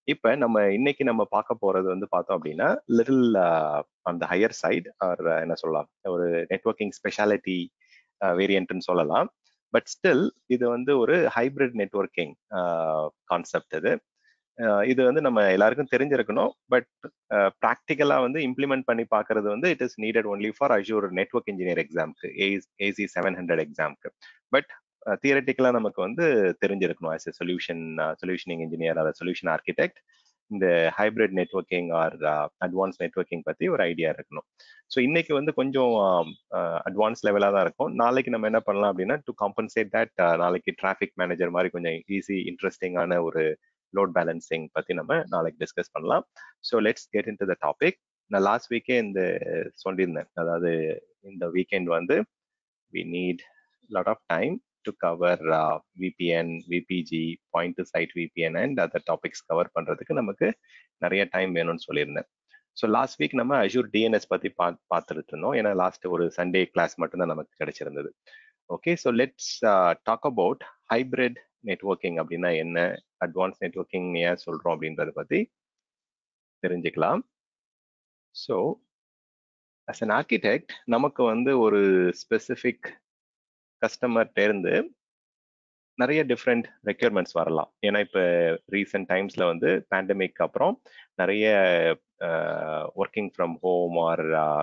இப்ப நம்ம இன்னைக்கு நம்ம பார்க்க போறது வந்து பார்த்தோம் அப்படின்னா லிட்டில் அந்த ஹையர் சைட் ஆர் என்ன சொல்லலாம் ஒரு நெட்ஒர்க்கிங் ஸ்பெஷாலிட்டி வேரியன்ட்னு சொல்லலாம் பட் ஸ்டில் இது வந்து ஒரு ஹைபிரிட் நெட்ஒர்க்கிங் கான்செப்ட் இது இது வந்து நம்ம எல்லாருக்கும் தெரிஞ்சிருக்கணும் பட் ப்ராக்டிக்கலா வந்து இம்ப்ளிமெண்ட் பண்ணி பார்க்கறது வந்து it is needed only for azure network engineer எக்ஸாம்க்கு ஏசி செவன் ஹண்ட்ரட் எக்ஸாம்க்கு பட் தியரட்டிக்கலா நமக்கு வந்து தெரிஞ்சிருக்கணும் as a solution solutioning engineer or solution architect இந்த hybrid networking or advance networking பத்தி ஒரு ஐடியா இருக்கணும் ஸோ இன்னைக்கு வந்து கொஞ்சம் அட்வான்ஸ் லெவலாக தான் இருக்கும் நாளைக்கு நம்ம என்ன பண்ணலாம் அப்படின்னா டு காம்பன்சேட் தட் நாளைக்கு டிராஃபிக் மேனேஜர் மாதிரி கொஞ்சம் ஈஸி இன்ட்ரெஸ்டிங்கான ஒரு லோட் பேலன்சிங் பத்தி நம்ம நாளைக்கு டிஸ்கஸ் பண்ணலாம் so let's get into the topic நான் லாஸ்ட் வீக்கே இந்த சொல்லியிருந்தேன் அதாவது இந்த வீக்கெண்ட் வந்து we need lot of time to cover VPN VPG point to site VPN and other topics cover பண்றதுக்கு நமக்கு நிறைய டைம் வேணும்னு சொல்லியிருந்தேன் ஸோ லாஸ்ட் வீக் நம்ம அஜூர் டிஎன்எஸ் பத்தி பா பார்த்துட்டு இருந்தோம் ஏன்னா லாஸ்ட் ஒரு சண்டே கிளாஸ் மட்டும்தான் நமக்கு கிடைச்சிருந்தது okay so let's talk about hybrid networking அப்படின்னா என்ன அட்வான்ஸ் நெட்ஒர்க்கிங் ஏன் சொல்றோம் அப்படின்றத பத்தி தெரிஞ்சுக்கலாம் ஸோ அஸ் அன் ஆர்கிடெக்ட் நமக்கு வந்து ஒரு ஸ்பெசிஃபிக் கஸ்டமர்கிட்ட இருந்து நிறைய டிஃப்ரெண்ட் ரெக்யர்மெண்ட்ஸ் வரலாம் ஏன்னா இப்போ ரீசெண்ட் டைம்ஸ்ல வந்து பேண்டமிக் அப்புறம் நிறைய working from home or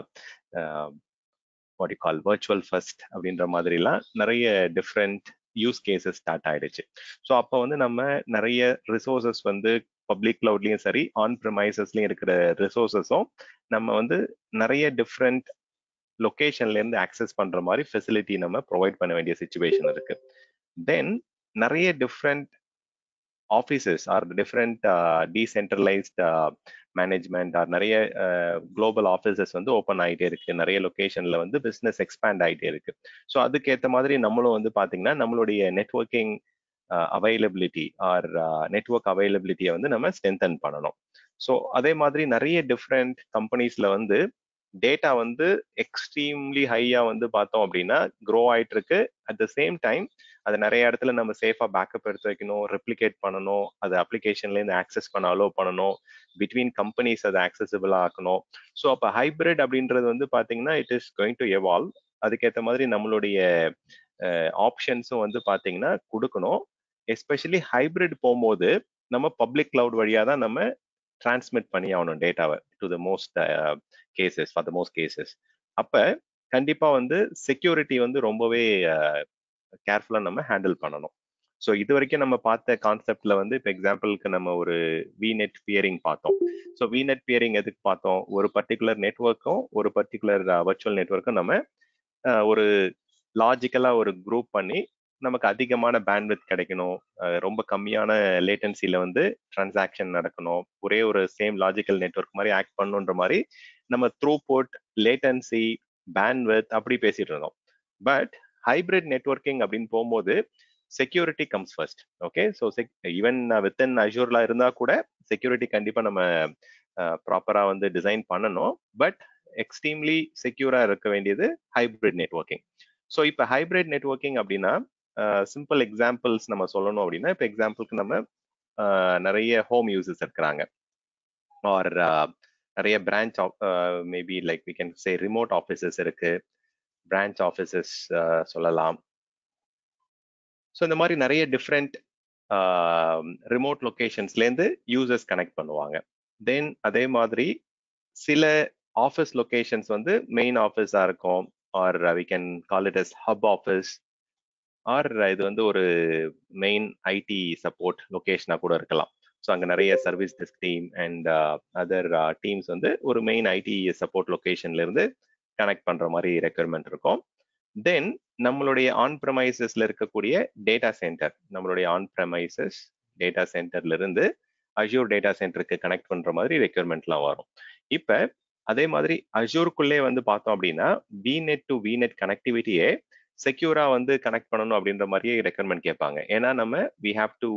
what call virtual first அப்படின்ற மாதிரிலாம் நிறைய டிஃப்ரெண்ட் யூஸ் கேசஸ் ஸ்டார்ட் ஆயிடுச்சு ஸோ அப்போ வந்து நம்ம நிறைய ரிசோர்சஸ் வந்து பப்ளிக் கிளவுட்லயும் சரி ஆன் ப்ரமைசஸ்லயும் இருக்கிற ரிசோர்சஸும் நம்ம வந்து நிறைய டிஃப்ரெண்ட் லொக்கேஷன்ல இருந்து ஆக்சஸ் பண்ற மாதிரி ஃபெசிலிட்டி நம்ம ப்ரொவைட் பண்ண வேண்டிய சுச்சுவேஷன் இருக்கு தென் நிறைய different offices or different decentralised management or நிறைய குளோபல் ஆஃபீஸஸ் வந்து ஓப்பன் ஆகிட்டே இருக்கு நிறைய லொக்கேஷன்ல வந்து பிஸ்னஸ் எக்ஸ்பேண்ட் ஆகிட்டே இருக்கு ஸோ அதுக்கேற்ற மாதிரி நம்மளும் வந்து பாத்தீங்கன்னா நம்மளுடைய நெட்ஒர்க்கிங் அவைலபிலிட்டி ஆர் நெட்ஒர்க் அவைலபிலிட்டியை வந்து நம்ம ஸ்ட்ரென்தன் பண்ணணும் ஸோ அதே மாதிரி நிறைய டிஃப்ரெண்ட் கம்பெனிஸ்ல வந்து டேட்டா வந்து எக்ஸ்ட்ரீம்லி ஹையா வந்து பார்த்தோம் அப்படின்னா க்ரோ ஆயிட்டு இருக்கு அட் த சேம் டைம் அது நிறைய இடத்துல நம்ம சேஃபா பேக்கப் எடுத்து வைக்கணும் ரெப்ளிகேட் பண்ணணும் அது அப்ளிகேஷன்ல இருந்து ஆக்சஸ் பண்ண அலோவ் பண்ணணும் பிட்வீன் கம்பெனிஸ் அதை ஆக்சசிபிளா ஆக்கணும் ஸோ அப்போ ஹைபிரிட் அப்படின்றது வந்து பாத்தீங்கன்னா it is going to evolve அதுக்கேற்ற மாதிரி நம்மளுடைய ஆப்ஷன்ஸும் வந்து பாத்தீங்கன்னா கொடுக்கணும் எஸ்பெஷலி ஹைபிரிட் போகும்போது நம்ம பப்ளிக் கிளவுட் வழியா தான் நம்ம டிரான்ஸ்மிட் பண்ணி ஆகணும் டேட்டாவை to the most cases for the most cases அப்ப கண்டிப்பா வந்து செக்யூரிட்டி வந்து ரொம்பவே கேர்ஃபுல்லா நம்ம ஹேண்டில் பண்ணணும் ஸோ இது வரைக்கும் நம்ம பார்த்த கான்செப்ட்ல வந்து இப்போ எக்ஸாம்பிளுக்கு நம்ம ஒரு வி நெட் பியரிங் பார்த்தோம் ஸோ வி நெட் பியரிங் எதுக்கு பார்த்தோம் ஒரு பர்டிகுலர் நெட்ஒர்க்கும் ஒரு பர்டிகுலர் வர்ச்சுவல் நெட்ஒர்க்கும் நம்ம ஒரு லாஜிக்கலா ஒரு குரூப் பண்ணி நமக்கு அதிகமான பேண்ட்வித் கிடைக்கணும் ரொம்ப கம்மியான லேட்டன்சில வந்து டிரான்சாக்ஷன் நடக்கணும் ஒரே ஒரு சேம் லாஜிக்கல் நெட்ஒர்க் மாதிரி ஆக்ட் பண்ணுன்ற மாதிரி நம்ம த்ரூ போட் லேட்டன்சி பேண்ட்வித் அப்படி பேசிட்டு இருந்தோம் பட் ஹைபிரிட் நெட்ஒர்க்கிங் அப்படின்னு போகும்போது security comes first okay so even within அஷூர்ல இருந்தா கூட செக்யூரிட்டி கண்டிப்பா நம்ம ப்ராப்பரா வந்து டிசைன் பண்ணணும் பட் எக்ஸ்ட்ரீம்லி செக்யூரா இருக்க வேண்டியது ஹைபிரிட் நெட்ஒர்க்கிங் ஸோ இப்போ ஹைபிரிட் நெட்ஒர்க்கிங் அப்படின்னா சிம்பிள் எக்ஸாம்பிள்ஸ் நம்ம சொல்லணும் அப்படின்னா இப்போ எக்ஸாம்பிளுக்கு நம்ம நிறைய ஹோம் யூசர்ஸ் இருக்கிறாங்க ஆர் நிறைய branch maybe like we can say remote offices இருக்கு பிரான்ச் ஆஃபீஸஸ் சொல்லலாம் ஸோ இந்த மாதிரி நிறைய டிஃப்ரெண்ட் ரிமோட் லொக்கேஷன்ஸ்லேருந்து யூசர்ஸ் கனெக்ட் பண்ணுவாங்க தென் அதே மாதிரி சில ஆஃபீஸ் லொக்கேஷன்ஸ் வந்து மெயின் ஆஃபீஸாக இருக்கும் or we can call it as hub office or இது வந்து ஒரு மெயின் ஐடி சப்போர்ட் லொக்கேஷனாக கூட இருக்கலாம் ஸோ அங்கே நிறைய service desk team and other teams வந்து ஒரு மெயின் ஐடி சப்போர்ட் லொக்கேஷன்ல இருந்து கனெக்ட் பண்ற மாதிரி ரெக்குயர்மெண்ட் இருக்கும் தென் நம்மளுடைய ஆன் ப்ரமைசஸ்ல இருக்கக்கூடிய டேட்டா சென்டர் நம்மளுடைய ஆன் ப்ரமைசஸ் டேட்டா சென்டர்ல இருந்து அஜூர் டேட்டா சென்டருக்கு கனெக்ட் பண்ற மாதிரி ரெக்குயர்மெண்ட்லாம் வரும் இப்போ அதே மாதிரி அஜூருக்குள்ளே வந்து பார்த்தோம் அப்படின்னா விநெட் டு விநெட் கனெக்டிவிட்டியே செக்யூரா வந்து கனெக்ட் பண்ணணும் அப்படின்ற மாதிரியே ரெக்குயர்மெண்ட் கேட்பாங்க ஏன்னா நம்ம we have to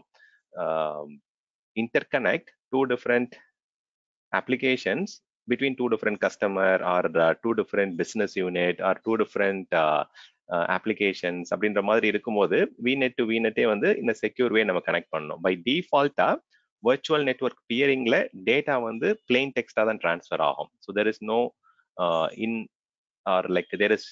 interconnect two different applications between two different customer or uh, two different business unit or two different uh, applications அப்படின்ற மாதிரி இருக்கும்போது விநெட் டு விநெட்டே வந்து இந்த செக்யூர் வே நம்ம கனெக்ட் பண்ணணும் பை டிஃபால்ட்டா வர்ச்சுவல் நெட்ஒர்க் பியரிங்ல டேட்டா வந்து பிளெயின் டெக்ஸ்டா தான் டிரான்ஸ்ஃபர் ஆகும் so there is no in or like there is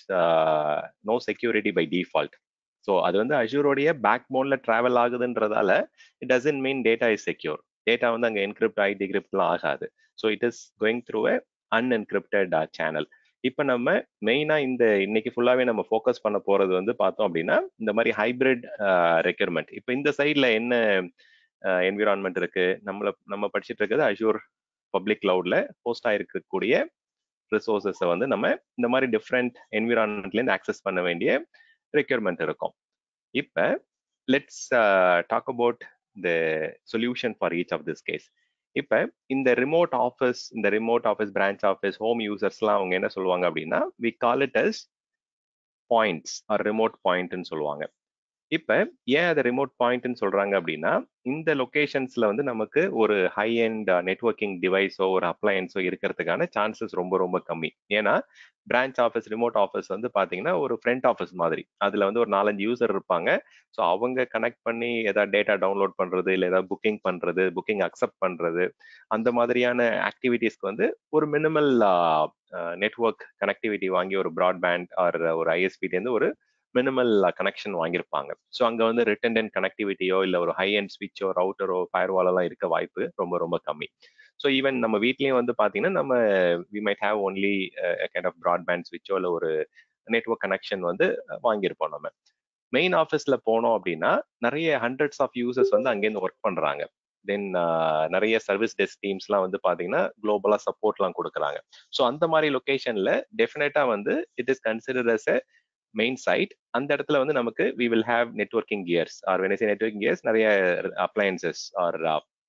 no security by default so அது வந்து அஜூரோடைய பேக் போன்ல டிராவல் ஆகுதுன்றதால it doesn't mean data is secure data வந்து அங்கே என்கிரிப்ட் ஆகி டிகிரிப்ட்லாம் ஆகாது so it is going through a unencrypted channel இப்போ நம்ம மெயினாக இந்த இன்னைக்கு ஃபுல்லாகவே நம்ம ஃபோக்கஸ் பண்ண போகிறது வந்து பார்த்தோம் அப்படின்னா இந்த மாதிரி ஹைபிரிட் ரெக்யர்மெண்ட் இப்போ இந்த சைடில் என்ன என்விரான்மெண்ட் இருக்கு நம்மள நம்ம படிச்சுட்டு இருக்கிறது அஜூர் பப்ளிக் கிளவுட்ல போஸ்ட் ஆயிருக்கக்கூடிய ரிசோர்சஸை வந்து நம்ம இந்த மாதிரி டிஃப்ரெண்ட் என்விரான்மெண்ட்லேருந்து ஆக்சஸ் பண்ண வேண்டிய ரெக்யர்மெண்ட் இருக்கும் இப்போ let's talk about the solution for each of this case இப்போ இந்த ரிமோட் ஆஃபீஸ் இந்த remote office branch office home யூசர்ஸ்லாம் அவங்க என்ன சொல்லுவாங்க அப்படின்னா we call it as points or remote பாயிண்ட்னு சொல்லுவாங்க இப்போ ஏன் அதை ரிமோட் பாயிண்ட்னு சொல்றாங்க அப்படின்னா இந்த லொகேஷன்ஸ்ல வந்து நமக்கு ஒரு ஹை அண்ட் நெட்ஒர்க்கிங் டிவைஸோ ஒரு அப்ளையன்ஸோ இருக்கிறதுக்கான சான்சஸ் ரொம்ப ரொம்ப கம்மி ஏன்னா பிரான்ச் ஆஃபீஸ் ரிமோட் ஆஃபீஸ் வந்து பாத்தீங்கன்னா ஒரு ஃப்ரண்ட் ஆஃபீஸ் மாதிரி அதுல வந்து ஒரு நாலஞ்சு யூசர் இருப்பாங்க ஸோ அவங்க கனெக்ட் பண்ணி ஏதாவது டேட்டா டவுன்லோட் பண்றது இல்லை ஏதாவது புக்கிங் பண்றது புக்கிங் அக்செப்ட் பண்றது அந்த மாதிரியான ஆக்டிவிட்டீஸ்க்கு வந்து ஒரு மினிமல் நெட்ஒர்க் கனெக்டிவிட்டி வாங்கி ஒரு ப்ராட்பேண்ட் ஆர் ஒரு ஐஎஸ்பிலேருந்து ஒரு மினிமல் கனெக்ஷன் வாங்கியிருப்பாங்க ஸோ அங்கே வந்து ரிட்டன்டென்ட் கனெக்டிவிட்டியோ இல்லை ஒரு ஹை அண்ட் ஸ்விட்சோ ரவுட்டரோ ஃபயர்வாலெல்லாம் இருக்க வாய்ப்பு ரொம்ப ரொம்ப கம்மி ஸோ ஈவன் நம்ம வீட்லேயும் வந்து பார்த்தீங்கன்னா நம்ம we might have only kind of broadband ஸ்விட்சோ இல்லை ஒரு நெட்ஒர்க் கனெக்ஷன் வந்து வாங்கியிருப்போம் நம்ம மெயின் ஆஃபீஸில் போனோம் அப்படின்னா நிறைய ஹண்ட்ரட்ஸ் ஆஃப் யூசர்ஸ் வந்து அங்கேருந்து ஒர்க் பண்ணுறாங்க தென் நிறைய சர்வீஸ் டெஸ்க் டீம்ஸ்லாம் வந்து பார்த்தீங்கன்னா குளோபலாக சப்போர்ட்லாம் கொடுக்குறாங்க ஸோ அந்த மாதிரி லொக்கேஷனில் டெஃபினட்டாக வந்து it is consider as a main site அந்த இடத்துல வந்து நமக்கு we will have networking gears or வெனசே நெட்ஒர்க்கிங் கியர்ஸ் நிறைய அப்ளையன்சஸ் ஆர்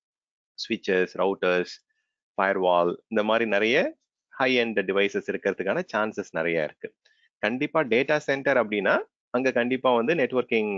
ஸ்விட்சஸ் ரவுட்டர்ஸ் ஃபயர்வால் இந்த மாதிரி நிறைய ஹை அண்ட் டிவைசஸ் இருக்கிறதுக்கான சான்சஸ் நிறைய இருக்கு கண்டிப்பா டேட்டா சென்டர் அப்படின்னா அங்க கண்டிப்பா வந்து நெட்ஒர்க்கிங்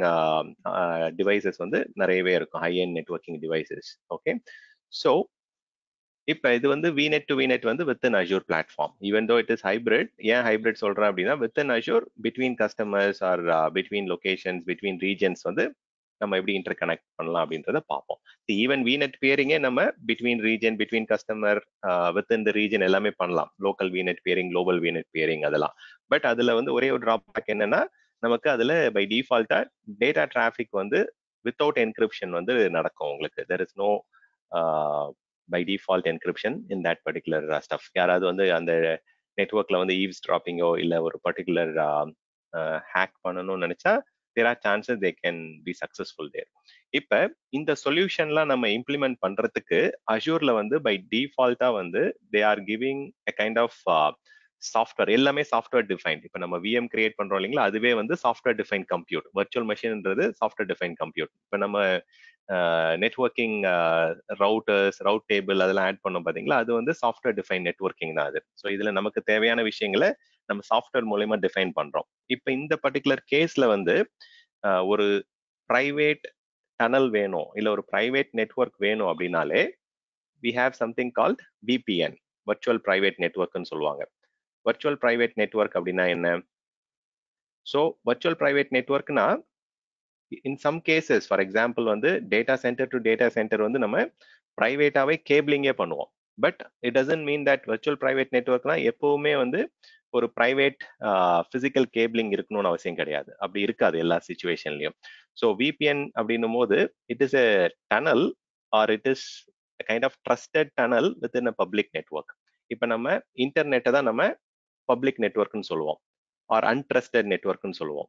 டிவைசஸ் வந்து நிறையவே இருக்கும் high end networking devices okay so இப்போ இது வந்து விநெட் டு விநெட் வந்து within azure platform even though it is hybrid ஏன் ஹைபிரிட் சொல்றேன் அப்படின்னா within azure between customers or between locations between regions வந்து நம்ம எப்படி இன்டர் கனெக்ட் பண்ணலாம் அப்படின்றத பார்ப்போம் ஈவன் விநெட் பியரிங்கே நம்ம between region between customer with in the region எல்லாமே பண்ணலாம் local VNet peering global VNet peering அதெல்லாம் பட் அதுல வந்து ஒரே ஒரு ட்ராபேக் என்னன்னா நமக்கு அதுல பை டிஃபால்ட்டா டேட்டா டிராஃபிக் வந்து வித்தவுட் என்கிரிப்ஷன் வந்து நடக்கும் உங்களுக்கு there is no by default encryption in that particular stuff யாராவது வந்து அந்த நெட்ஒர்க்ல வந்து ஈவ்ஸ் ட்ராப்பிங்கோ இல்லை ஒரு பர்டிகுலர் ஹேக் பண்ணணும்னு நினைச்சா there are chances they can be successful there இப்ப இந்த சொல்யூஷன்லாம் நம்ம இம்ப்ளிமெண்ட் பண்றதுக்கு அஷூர்ல வந்து பை டிஃபால்ட்டா வந்து they are giving a kind of software எல்லாமே சாஃப்ட்வேர் டிஃபைன் இப்போ நம்ம விஎம் கிரியேட் பண்றோம் இல்லைங்களா அதுவே வந்து சாஃப்ட்வேர் டிஃபைன் கம்ப்யூட் வர்ச்சுவல் மெஷின்ன்றது சாஃப்ட்வேர் டிஃபைன் கம்ப்யூட் இப்போ நம்ம நெட்ஒர்க்கிங் ரவுட்டர்ஸ் ரவுட் டேபிள் அதெல்லாம் ஆட் பண்ணோம் பார்த்தீங்களா அது வந்து சாஃப்ட்வேர் டிஃபைன் நெட்ஒர்க்கிங் தான் அது ஸோ இதில் நமக்கு தேவையான விஷயங்களை நம்ம சாஃப்ட்வேர் மூலயமா டிஃபைன் பண்றோம் இப்போ இந்த பர்டிகுலர் கேஸ்ல வந்து ஒரு ப்ரைவேட் டனல் வேணும் இல்லை ஒரு ப்ரைவேட் நெட்ஒர்க் வேணும் அப்படின்னாலே we have something called VPN virtual private நெட்ஒர்க்னு சொல்லுவாங்க வர்ச்சுவல் ப்ரைவேட் நெட்ஒர்க் அப்படின்னா என்ன ஸோ வர்ச்சுவல் ப்ரைவேட் நெட்ஒர்க்னா in some cases for example வந்து data centre to data centre வந்து நம்ம ப்ரைவேட்டாவே கேபிளிங்கே பண்ணுவோம் but it doesn't mean that virtual private நெட்ஒர்க்னா எப்பவுமே வந்து ஒரு ப்ரைவேட் பிசிக்கல் கேபிளிங் இருக்கணும்னு அவசியம் கிடையாது அப்படி இருக்காது எல்லா சுச்சுவேஷன்லயும் ஸோ விபிஎன் அப்படின்னும் போது it is a tunnel or it is kind of trusted tunnel within a public network இப்போ நம்ம இன்டர்நெட்டை தான் நம்ம பப்ளிக் நெட்ஒர்க்னு சொல்லுவோம் ஆர் அன்ட்ரஸ்டட் நெட்ஒர்க்னு சொல்லுவோம்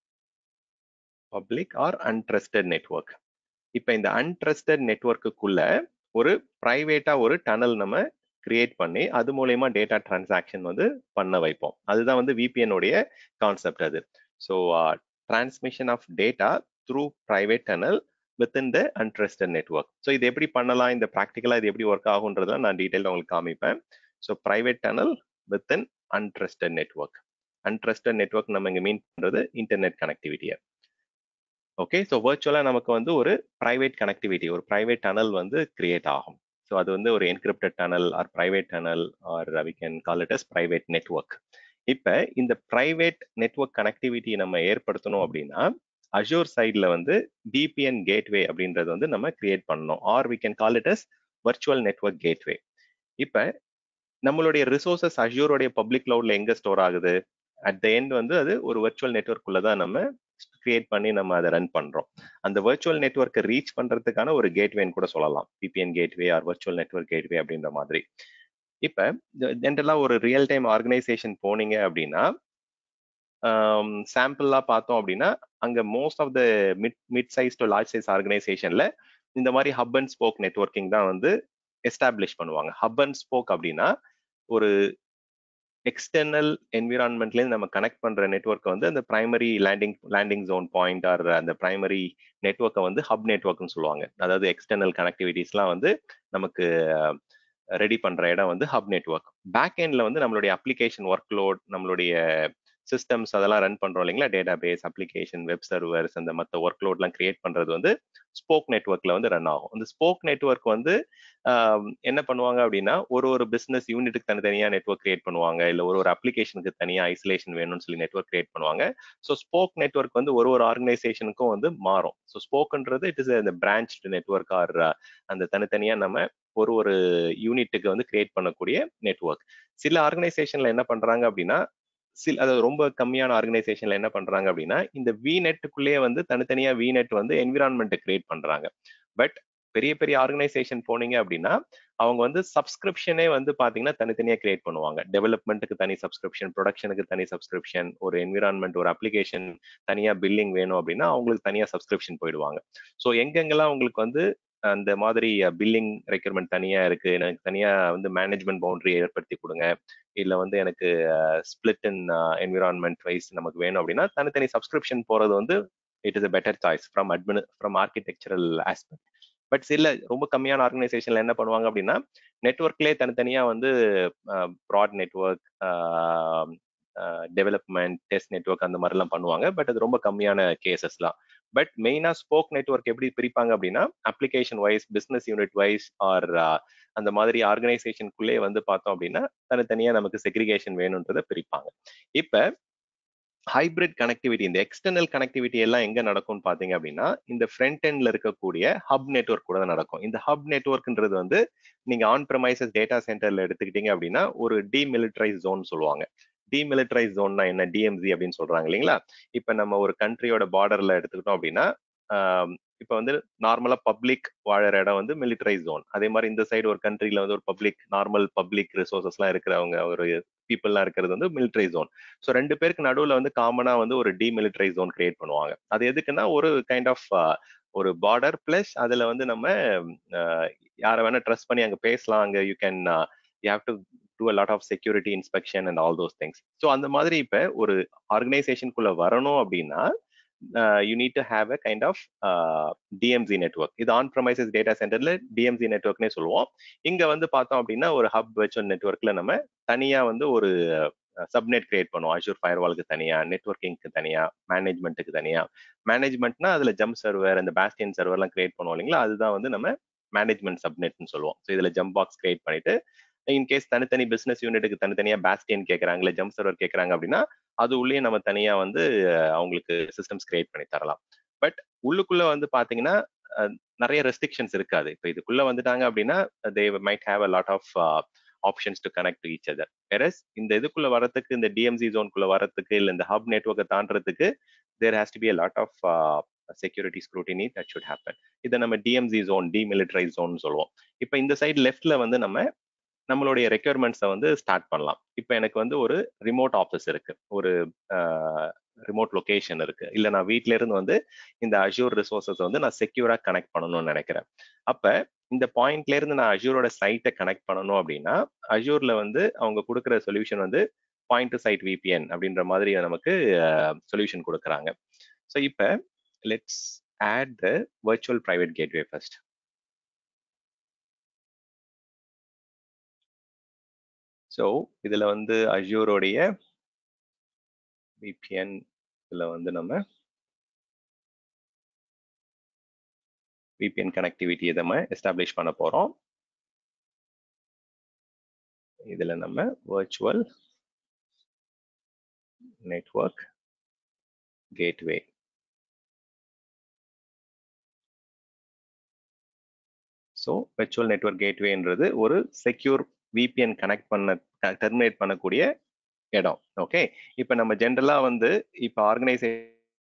பப்ளிக் ஆர் அன்ட்ரஸ்டட் நெட்ஒர்க் இப்போ இந்த அன்ட்ரஸ்டட் நெட்ஒர்க்குள்ள ஒரு ப்ரைவேட்டா ஒரு டனல் நம்ம கிரியேட் பண்ணி அது மூலயமா டேட்டா டிரான்சாக்ஷன் வந்து பண்ண வைப்போம் அதுதான் வந்து விபிஎனுடைய கான்செப்ட் அது so transmission of data through private tunnel within the untrusted network so இது எப்படி பண்ணலாம் இந்த ப்ராக்டிக்கலாக இது எப்படி ஒர்க் ஆகுன்றதை நான் டீட்டெயில் உங்களுக்கு காமிப்பேன் so private tunnel within untrusted network untrusted network நம்ம இங்கே மீன் பண்ணுறது இன்டர்நெட் கனெக்டிவிட்டியை ஓகே ஸோ வர்ச்சுவலாக நமக்கு வந்து ஒரு ப்ரைவேட் கனெக்டிவிட்டி ஒரு ப்ரைவேட் டனல் வந்து கிரியேட் ஆகும் ஸோ அது வந்து ஒரு encrypted tunnel or private tunnel or we can call it as private network இப்போ இந்த ப்ரைவேட் நெட்ஒர்க் கனெக்டிவிட்டி நம்ம ஏற்படுத்தணும் அப்படின்னா அஷூர் சைடில் வந்து டிபிஎன் கேட்வே அப்படின்றது வந்து நம்ம கிரியேட் பண்ணணும் or we can call it as virtual network gateway இப்போ நம்மளுடைய ரிசோர்சஸ் அஷூரோடைய பப்ளிக் கிளவுட்ல எங்க ஸ்டோர் ஆகுது அட் த எண்ட் வந்து அது ஒரு வர்ச்சுவல் நெட்ஒர்க்குள்ள தான் நம்ம கிரியேட் பண்ணி நம்ம அதை ரன் பண்றோம் அந்த வர்ச்சுவல் நெட்ஒர்க்கை ரீச் பண்றதுக்கான ஒரு கேட்வேன்னு கூட சொல்லலாம் VPN gateway or virtual network gateway அப்படின்ற மாதிரி இப்ப ஜென்ரலா ஒரு ரியல் டைம் ஆர்கனைசேஷன் போனீங்க அப்படின்னா சாம்பிளா பார்த்தோம் அப்படின்னா அங்க most of the mid mid size to large size ஆர்கனைசேஷன்ல இந்த மாதிரி ஹப் அண்ட் ஸ்போக் நெட்ஒர்க்கிங் தான் வந்து எஸ்டாப்ளிஷ் பண்ணுவாங்க ஹப் அண்ட் ஸ்போக் அப்படின்னா ஒரு எக்ஸ்டர்னல் என்விரான்மெண்ட்லேருந்து நம்ம கனெக்ட் பண்ற நெட்ஒர்க்கை வந்து அந்த primary landing landing zone point or அந்த பிரைமரி நெட்ஒர்க்கை வந்து ஹப் நெட்ஒர்க்னு சொல்லுவாங்க அதாவது எக்ஸ்டர்னல் கனெக்டிவிட்டிஸ்லாம் வந்து நமக்கு ரெடி பண்ற இடம் வந்து ஹப் நெட்ஒர்க் பேக் எண்ட்ல வந்து நம்மளுடைய அப்ளிகேஷன் ஒர்க் லோட் நம்மளுடைய சிஸ்டம்ஸ் அதெல்லாம் ரன் பண்றோம் இல்லைங்களா database application web servers அந்த மற்ற ஒர்க் லோட்லாம் கிரியேட் பண்றது வந்து ஸ்போக் நெட்ஒர்க்ல வந்து ரன் ஆகும் இந்த ஸ்போக் நெட்ஒர்க் வந்து என்ன பண்ணுவாங்க அப்படின்னா ஒரு ஒரு பிசினஸ் யூனிட்டுக்கு தனித்தனியா நெட்ஒர்க் கிரியேட் பண்ணுவாங்க இல்ல ஒரு ஒரு அப்ளிகேஷனுக்கு தனியா ஐசோலேஷன் வேணும்னு சொல்லி நெட்ஒர்க் கிரியேட் பண்ணுவாங்க ஸோ ஸ்போக் நெட்ஒர்க் வந்து ஒரு ஒரு ஆர்கனைசேஷனுக்கும் வந்து மாறும் ஸோ ஸ்போக்ன்றது இட் இஸ் அந்த பிரான்ச் நெட்ஒர்க் ஆர் அந்த தனித்தனியா நம்ம ஒரு ஒரு யூனிட்டுக்கு வந்து கிரியேட் பண்ணக்கூடிய நெட்ஒர்க் சில ஆர்கனைசேஷன்ல என்ன பண்றாங்க அப்படின்னா சில அதாவது ரொம்ப கம்மியான ஆர்கனைசேஷன்ல என்ன பண்றாங்க அப்படின்னா இந்த வி நெட்டுக்குள்ளேயே வந்து தனித்தனியா வி நெட் வந்து என்விரான்மெண்ட்டை கிரியேட் பண்றாங்க பட் பெரிய பெரிய ஆர்கனைசேஷன் போனீங்க அப்படின்னா அவங்க வந்து சப்ஸ்கிரிப்ஷனே வந்து பாத்தீங்கன்னா தனித்தனியா கிரியேட் பண்ணுவாங்க டெவலப்மெண்ட்டுக்கு தனி சப்ஸ்கிரிப்ஷன் ப்ரொடக்ஷனுக்கு தனி சப்ஸ்கிரிப்ஷன் ஒரு என்விரான்மெண்ட் ஒரு அப்ளிகேஷன் தனியா பில்லிங் வேணும் அப்படின்னா அவங்களுக்கு தனியா சப்ஸ்கிரிப்ஷன் போயிடுவாங்க ஸோ எங்கெங்கெல்லாம் உங்களுக்கு வந்து அந்த மாதிரி பில்லிங் ரெக்யர்மெண்ட் தனியா இருக்கு எனக்கு தனியா வந்து மேனேஜ்மெண்ட் பவுண்டரி ஏற்படுத்தி கொடுங்க இல்ல வந்து எனக்கு ஸ்பிளிட் இன் என்விரான்மெண்ட் வைஸ் நமக்கு வேணும் அப்படின்னா தனித்தனி சப்ஸ்கிரிப்ஷன் போறது வந்து it is a better choice from admin from architectural aspect but சில ரொம்ப கம்மியான ஆர்கனைசேஷன்ல என்ன பண்ணுவாங்க அப்படின்னா நெட்ஒர்க்லேயே தனித்தனியா வந்து prod network development test network அந்த மாதிரிலாம் பண்ணுவாங்க பட் அது ரொம்ப கம்மியான கேசஸ் தான் பட் மெயினா ஸ்போக் நெட்ஒர்க் எப்படி பிரிப்பாங்க அப்படின்னா application wise business unit wise or அந்த மாதிரி ஆர்கனைசேஷனுக்குள்ளே வந்து பார்த்தோம் அப்படின்னா தனித்தனியா நமக்கு செக்ரிகேஷன் வேணுன்றதை பிரிப்பாங்க இப்ப ஹைபிரிட் கனெக்டிவிட்டி இந்த எக்ஸ்டர்னல் கனெக்டிவிட்டி எல்லாம் எங்க நடக்கும்னு பாத்தீங்க அப்படின்னா இந்த ஃப்ரண்ட் எண்ட்ல இருக்கக்கூடிய ஹப் நெட்ஒர்க் கூட நடக்கும் இந்த ஹப் நெட்ஒர்க்ன்றது வந்து நீங்க ஆன் ப்ரமைசஸ் டேட்டா சென்டர்ல எடுத்துக்கிட்டீங்க அப்படின்னா ஒரு டிமிலிட்டரைஸ் ஜோன் சொல்லுவாங்க டிமிலிட்டரைஸ் ஜோன்னா என்ன டிஎம்சி அப்படின்னு சொல்றாங்க இல்லைங்களா இப்ப நம்ம ஒரு கண்ட்ரியோட பார்டர்ல எடுத்துக்கிட்டோம் அப்படின்னா இப்போ வந்து நார்மலா பப்ளிக் வாழற இடம் வந்து மிலிட்டரைஸ் ஜோன் அதே மாதிரி இந்த சைடு ஒரு கண்ட்ரில வந்து ஒரு பப்ளிக் நார்மல் பப்ளிக் ரிசோர்சஸ்லாம் இருக்கிறவங்க ஒரு பீப்புள்லாம் இருக்கிறது வந்து மிலிட்டரி ஜோன் ஸோ ரெண்டு பேருக்கு நடுவில் வந்து காமனா வந்து ஒரு டிமிலிட்டரைஸ் ஜோன் கிரியேட் பண்ணுவாங்க அது எதுக்குன்னா ஒரு கைண்ட் ஆஃப் ஒரு பார்டர் பிளஸ் அதுல வந்து நம்ம யாரை வேணா ட்ரஸ்ட் பண்ணி அங்க பேசலாம் அங்க you can you have to do a lot of security inspection and all those things so அந்த மாதிரி இப்போ ஒரு ஆர்கனைசேஷனுக்குள்ள வரணும் அப்படின்னா you need to have a kind of DMC network இது ஆன் ப்ரமைசஸ் டேட்டா சென்டர்ல டிஎம்சி நெட்ஒர்க்னே சொல்லுவோம் இங்க வந்து பார்த்தோம் அப்படின்னா ஒரு ஹப் வெர்ச்சுவல் நெட்ஒர்க்ல நம்ம தனியா வந்து ஒரு சப்நெட் கிரியேட் பண்ணுவோம் அஷூர் ஃபயர்வாலுக்கு தனியா நெட்ஒர்க்கிங்க்கு தனியா மேனேஜ்மெண்ட்டுக்கு தனியா மேனேஜ்மெண்ட்னா அதுல ஜம்ப் சர்வர் அந்த பேஸ்டியன் சர்வர்லாம் கிரியேட் பண்ணுவோம் இல்லைங்களா அதுதான் வந்து நம்ம மேனேஜ்மெண்ட் சப்நெட்னு சொல்லுவோம் ஸோ இதுல ஜம்ப் பாக்ஸ் கிரியேட் பண்ணிட்டு இன்கேஸ் தனித்தனி பிசினஸ் யூனிட்டுக்கு தனித்தனியா பேஸ்டியன் கேட்கறாங்க இல்லை ஜம்ப் சர்வர் கேட்கறாங்க அப்படின்னா அது உள்ளே நம்ம தனியா வந்து அவங்களுக்கு சிஸ்டம்ஸ் கிரியேட் பண்ணி தரலாம் பட் உள்ளுக்குள்ள வந்து பாத்தீங்கன்னா நிறைய ரெஸ்ட்ரிக்ஷன்ஸ் இருக்காது இப்போ இதுக்குள்ள வந்துட்டாங்க அப்படின்னா they might have a lot of options to connect to each other வேறஸ் இந்த இதுக்குள்ள வரத்துக்கு இந்த டிஎம்சி ஜோனுக்குள்ள வரத்துக்கு இல்லை இந்த ஹப் நெட்ஒர்க்கை தாண்டறதுக்கு there has to be a lot of security scrutiny that should happen இதை நம்ம டிஎம்சி ஜோன் டிமிலிட்டரைஸ் ஜோன் சொல்லுவோம் இப்போ இந்த சைடு லெஃப்ட்ல வந்து நம்ம நம்மளுடைய ரெக்யர்மெண்ட்ஸை வந்து ஸ்டார்ட் பண்ணலாம் இப்போ எனக்கு வந்து ஒரு ரிமோட் ஆஃபீஸ் இருக்கு ஒரு ரிமோட் லொகேஷன் இருக்கு இல்லை நான் வீட்ல இருந்து வந்து இந்த அஷூர் ரிசோர்சஸ் வந்து நான் செக்யூரா கனெக்ட் பண்ணணும்னு நினைக்கிறேன் அப்ப இந்த பாயிண்ட்ல இருந்து நான் அஷூரோட சைட்டை கனெக்ட் பண்ணணும் அப்படின்னா அஷூர்ல வந்து அவங்க கொடுக்குற சொல்யூஷன் வந்து பாயிண்ட் டு சைட் விபிஎன் அப்படின்ற மாதிரி நமக்கு சொல்யூஷன் கொடுக்குறாங்க ஸோ இப்போ let's add the virtual private gateway first so இதில் வந்து அஜூரோடைய விபிஎன் இதில் வந்து நம்ம விபிஎன் கனெக்டிவிட்டியை நம்ம எஸ்டாப்ளிஷ் பண்ண போகிறோம் இதில் நம்ம virtual network gateway so virtual network கேட்வேன்றது ஒரு செக்யூர் விபிஎன் கனெக்ட் பண்ண டெர்மினேட் பண்ணக்கூடிய இடம் ஓகே இப்போ நம்ம ஜென்ரலா வந்து இப்போ ஆர்கனைசேஷன்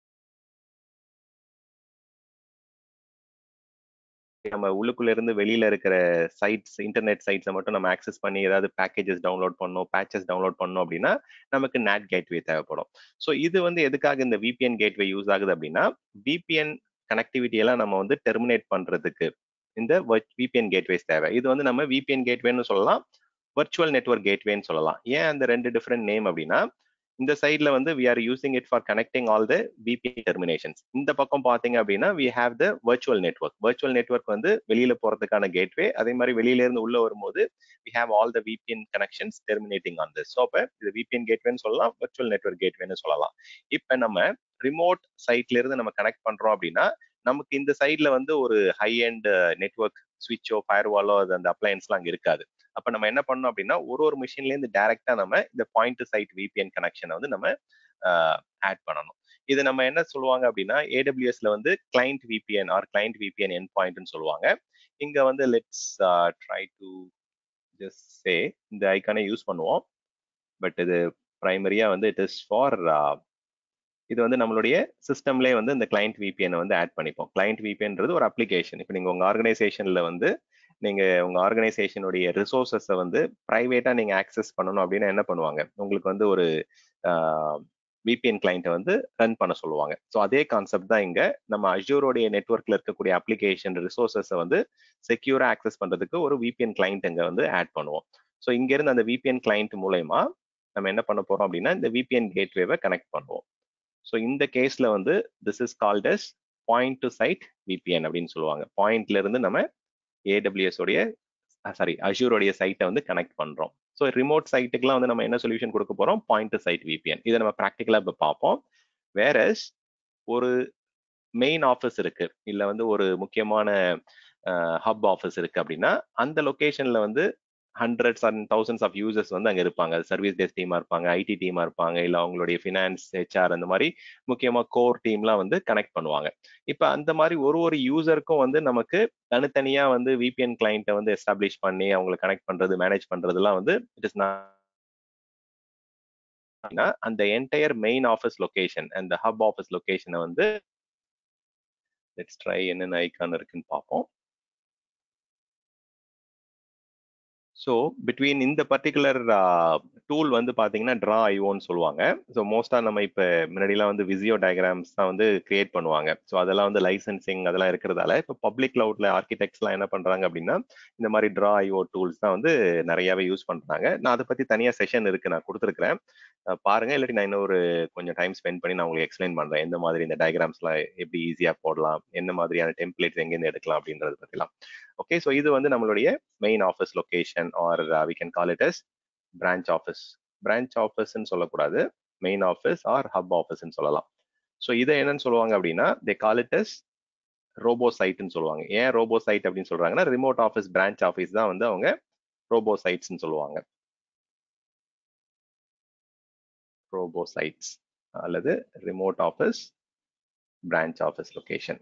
நம்ம உள்ளுக்குள்ள இருந்து வெளியில இருக்கிற சைட்ஸ் இன்டர்நெட் சைட்ஸை மட்டும் நம்ம ஆக்சஸ் பண்ணி ஏதாவது பேக்கேஜஸ் டவுன்லோட் பண்ணோம் பேச்சஸ் டவுன்லோட் பண்ணோம் அப்படின்னா நமக்கு நேட் கேட்வே தேவைப்படும் ஸோ இது வந்து எதுக்காக இந்த விபிஎன் கேட்வே யூஸ் ஆகுது அப்படின்னா விபிஎன் கனெக்டிவிட்டி எல்லாம் நம்ம வந்து டெர்மினேட் பண்றதுக்கு இந்த விபிஎன் கேட்வேஸ் தேவை இது வந்து நம்ம விபிஎன் கேட்வேன்னு சொல்லலாம் வர்ச்சுவல் நெட்ஒர்க் கேட்வேன்னு சொல்லலாம் ஏன் அந்த ரெண்டு டிஃப்ரெண்ட் நேம் அப்படின்னா இந்த சைட்ல வந்து we are using it for connecting all the VPN terminations இந்த பக்கம் பாத்தீங்க அப்படின்னா we have the virtual network virtual network வந்து வெளியில போறதுக்கான கேட்வே அதே மாதிரி வெளியில இருந்து உள்ள வரும்போது we have all the VPN connections terminating on this so அப்ப இது விபிஎன் கேட்வேன்னு சொல்லலாம் வர்ச்சுவல் நெட்ஒர்க் கேட்வேன்னு சொல்லலாம் இப்ப நம்ம ரிமோட் சைட்ல இருந்து நம்ம கனெக்ட் பண்றோம் அப்படின்னா நமக்கு இந்த சைட்ல வந்து ஒரு ஹை அண்ட் நெட்ஒர்க் ஸ்விட்சோ ஃபயர்வாலோ அது அந்த அப்ளையன்ஸ்லாம் அங்கே இருக்காது அப்போ நம்ம என்ன பண்ணோம் அப்படின்னா ஒரு ஒரு மிஷின்லேருந்து டைரக்டா நம்ம இந்த பாயிண்ட் டு சைட் விபிஎன் கனெக்ஷனை வந்து நம்ம ஆட் பண்ணணும் இது நம்ம என்ன சொல்லுவாங்க அப்படின்னா ஏடபிள்யூஎஸ்ல வந்து client VPN or client VPN end பாயிண்ட்னு சொல்லுவாங்க இங்க வந்து let's try to just say இந்த ஐக்கானை யூஸ் பண்ணுவோம் பட் இது பிரைமரியா வந்து இட் இஸ் ஃபார் இது வந்து நம்மளுடைய சிஸ்டம்லேயே வந்து இந்த கிளைண்ட் விபிஎன் வந்து ஆட் பண்ணிப்போம் கிளைண்ட் விபிஎன்றது ஒரு அப்ளிகேஷன் இப்போ நீங்க உங்க ஆர்கனைசேஷன்ல வந்து நீங்க உங்க ஆர்கனைசேஷனுடைய ரிசோர்சஸை வந்து பிரைவேட்டா நீங்க ஆக்சஸ் பண்ணணும் அப்படின்னா என்ன பண்ணுவாங்க உங்களுக்கு வந்து ஒரு விபிஎன் கிளைண்ட்டை வந்து ரன் பண்ண சொல்லுவாங்க ஸோ அதே கான்செப்ட் தான் இங்க நம்ம அஜூரோடைய நெட்ஒர்க்ல இருக்கக்கூடிய அப்ளிகேஷன் ரிசோர்சஸை வந்து செக்யூரா ஆக்சஸ் பண்றதுக்கு ஒரு விபிஎன் கிளைண்ட் இங்க வந்து ஆட் பண்ணுவோம் ஸோ இங்க இருந்து அந்த விபிஎன் கிளைண்ட் மூலயமா நம்ம என்ன பண்ண போறோம் அப்படின்னா இந்த விபிஎன் கேட்வேவை கனெக்ட் பண்ணுவோம் ஸோ இந்த கேஸ்ல வந்து this is called as point to site VPN அப்படின்னு சொல்லுவாங்க பாயிண்ட்ல இருந்து நம்ம ஏடபிள்யூஎஸ் உடைய சாரி அஷூரோடைய சைட்டை வந்து கனெக்ட் பண்றோம் ஸோ ரிமோட் சைட்டுக்குலாம் வந்து நம்ம என்ன சொல்யூஷன் கொடுக்க போறோம் பாயிண்ட் டு சைட் விபிஎன் இதை நம்ம ப்ராக்டிக்கலா இப்போ பார்ப்போம் வேற ஒரு மெயின் ஆஃபீஸ் இருக்கு இல்ல வந்து ஒரு முக்கியமான ஹப் ஆஃபீஸ் இருக்கு அப்படின்னா அந்த லொகேஷன்ல வந்து hundreds and thousands of users வந்து அங்கே இருப்பாங்க சர்வீஸ் டெஸ்க் டீமா இருப்பாங்க ஐடி டீமா இருப்பாங்க இல்லை அவங்களுடைய ஃபினான்ஸ் ஹெச்ஆர் அந்த மாதிரி முக்கியமாக கோர் டீம்லாம் வந்து கனெக்ட் பண்ணுவாங்க இப்போ அந்த மாதிரி ஒரு ஒரு யூசருக்கும் வந்து நமக்கு தனித்தனியா வந்து விபிஎன் கிளைண்ட்டை வந்து எஸ்டாப்ளிஷ் பண்ணி அவங்களை கனெக்ட் பண்றது மேனேஜ் பண்றதுலாம் வந்து இட் இஸ் அந்த என்டையர் மெயின் ஆஃபீஸ் லொகேஷன் அந்த ஹப் ஆஃபீஸ் லொகேஷனை வந்து லெட்ஸ் ட்ரை என்னென்ன ஐக்கான் இருக்குன்னு பார்ப்போம் ஸோ பிட்வீன் இந்த பர்டிகுலர் டூல் வந்து பார்த்தீங்கன்னா ட்ரா ஐஓன்னு சொல்லுவாங்க ஸோ மோஸ்ட்டாக நம்ம இப்போ முன்னாடிலாம் வந்து விசியோ டயக்ராம்ஸ் தான் வந்து கிரியேட் பண்ணுவாங்க ஸோ அதெல்லாம் வந்து லைசன்சிங் அதெல்லாம் இருக்கிறதால இப்போ பப்ளிக் கிளவுட்ல ஆர்கிடெக்ட்ஸ்லாம் என்ன பண்ணுறாங்க அப்படின்னா இந்த மாதிரி ட்ரா ஐஓ டூல்ஸ் தான் வந்து நிறையாவே யூஸ் பண்ணுறாங்க நான் அதை பற்றி தனியாக செஷன் இருக்கு நான் கொடுத்துருக்கிறேன் பாருங்க இல்லாட்டி நான் இன்னொரு கொஞ்சம் டைம் ஸ்பெண்ட் பண்ணி நான் உங்களுக்கு எக்ஸ்பிளைன் பண்ணுறேன் எந்த மாதிரி இந்த டயக்ராம்ஸ்லாம் எப்படி ஈஸியாக போடலாம் என்ன மாதிரியான டெம்ப்ளேட்ஸ் எங்கேருந்து எடுக்கலாம் அப்படின்றது பற்றிலாம் ஓகே ஸோ இது வந்து நம்மளுடைய main office location or we can call it as branch office branch ஆஃபீஸ்ன்னு சொல்லக்கூடாது மெயின் ஆஃபீஸ் ஆர் ஹப் ஆஃபீஸ்ன்னு சொல்லலாம் ஸோ இதை என்னன்னு சொல்லுவாங்க அப்படின்னா they call it as robo சைட்னு சொல்லுவாங்க ஏன் ரோபோ சைட் அப்படின்னு சொல்றாங்கன்னா ரிமோட் ஆஃபீஸ் பிரான்ச் ஆஃபீஸ் தான் வந்து அவங்க ரோபோ சைட்ஸ்னு சொல்லுவாங்க ரோபோ சைட்ஸ் அல்லது remote office branch office location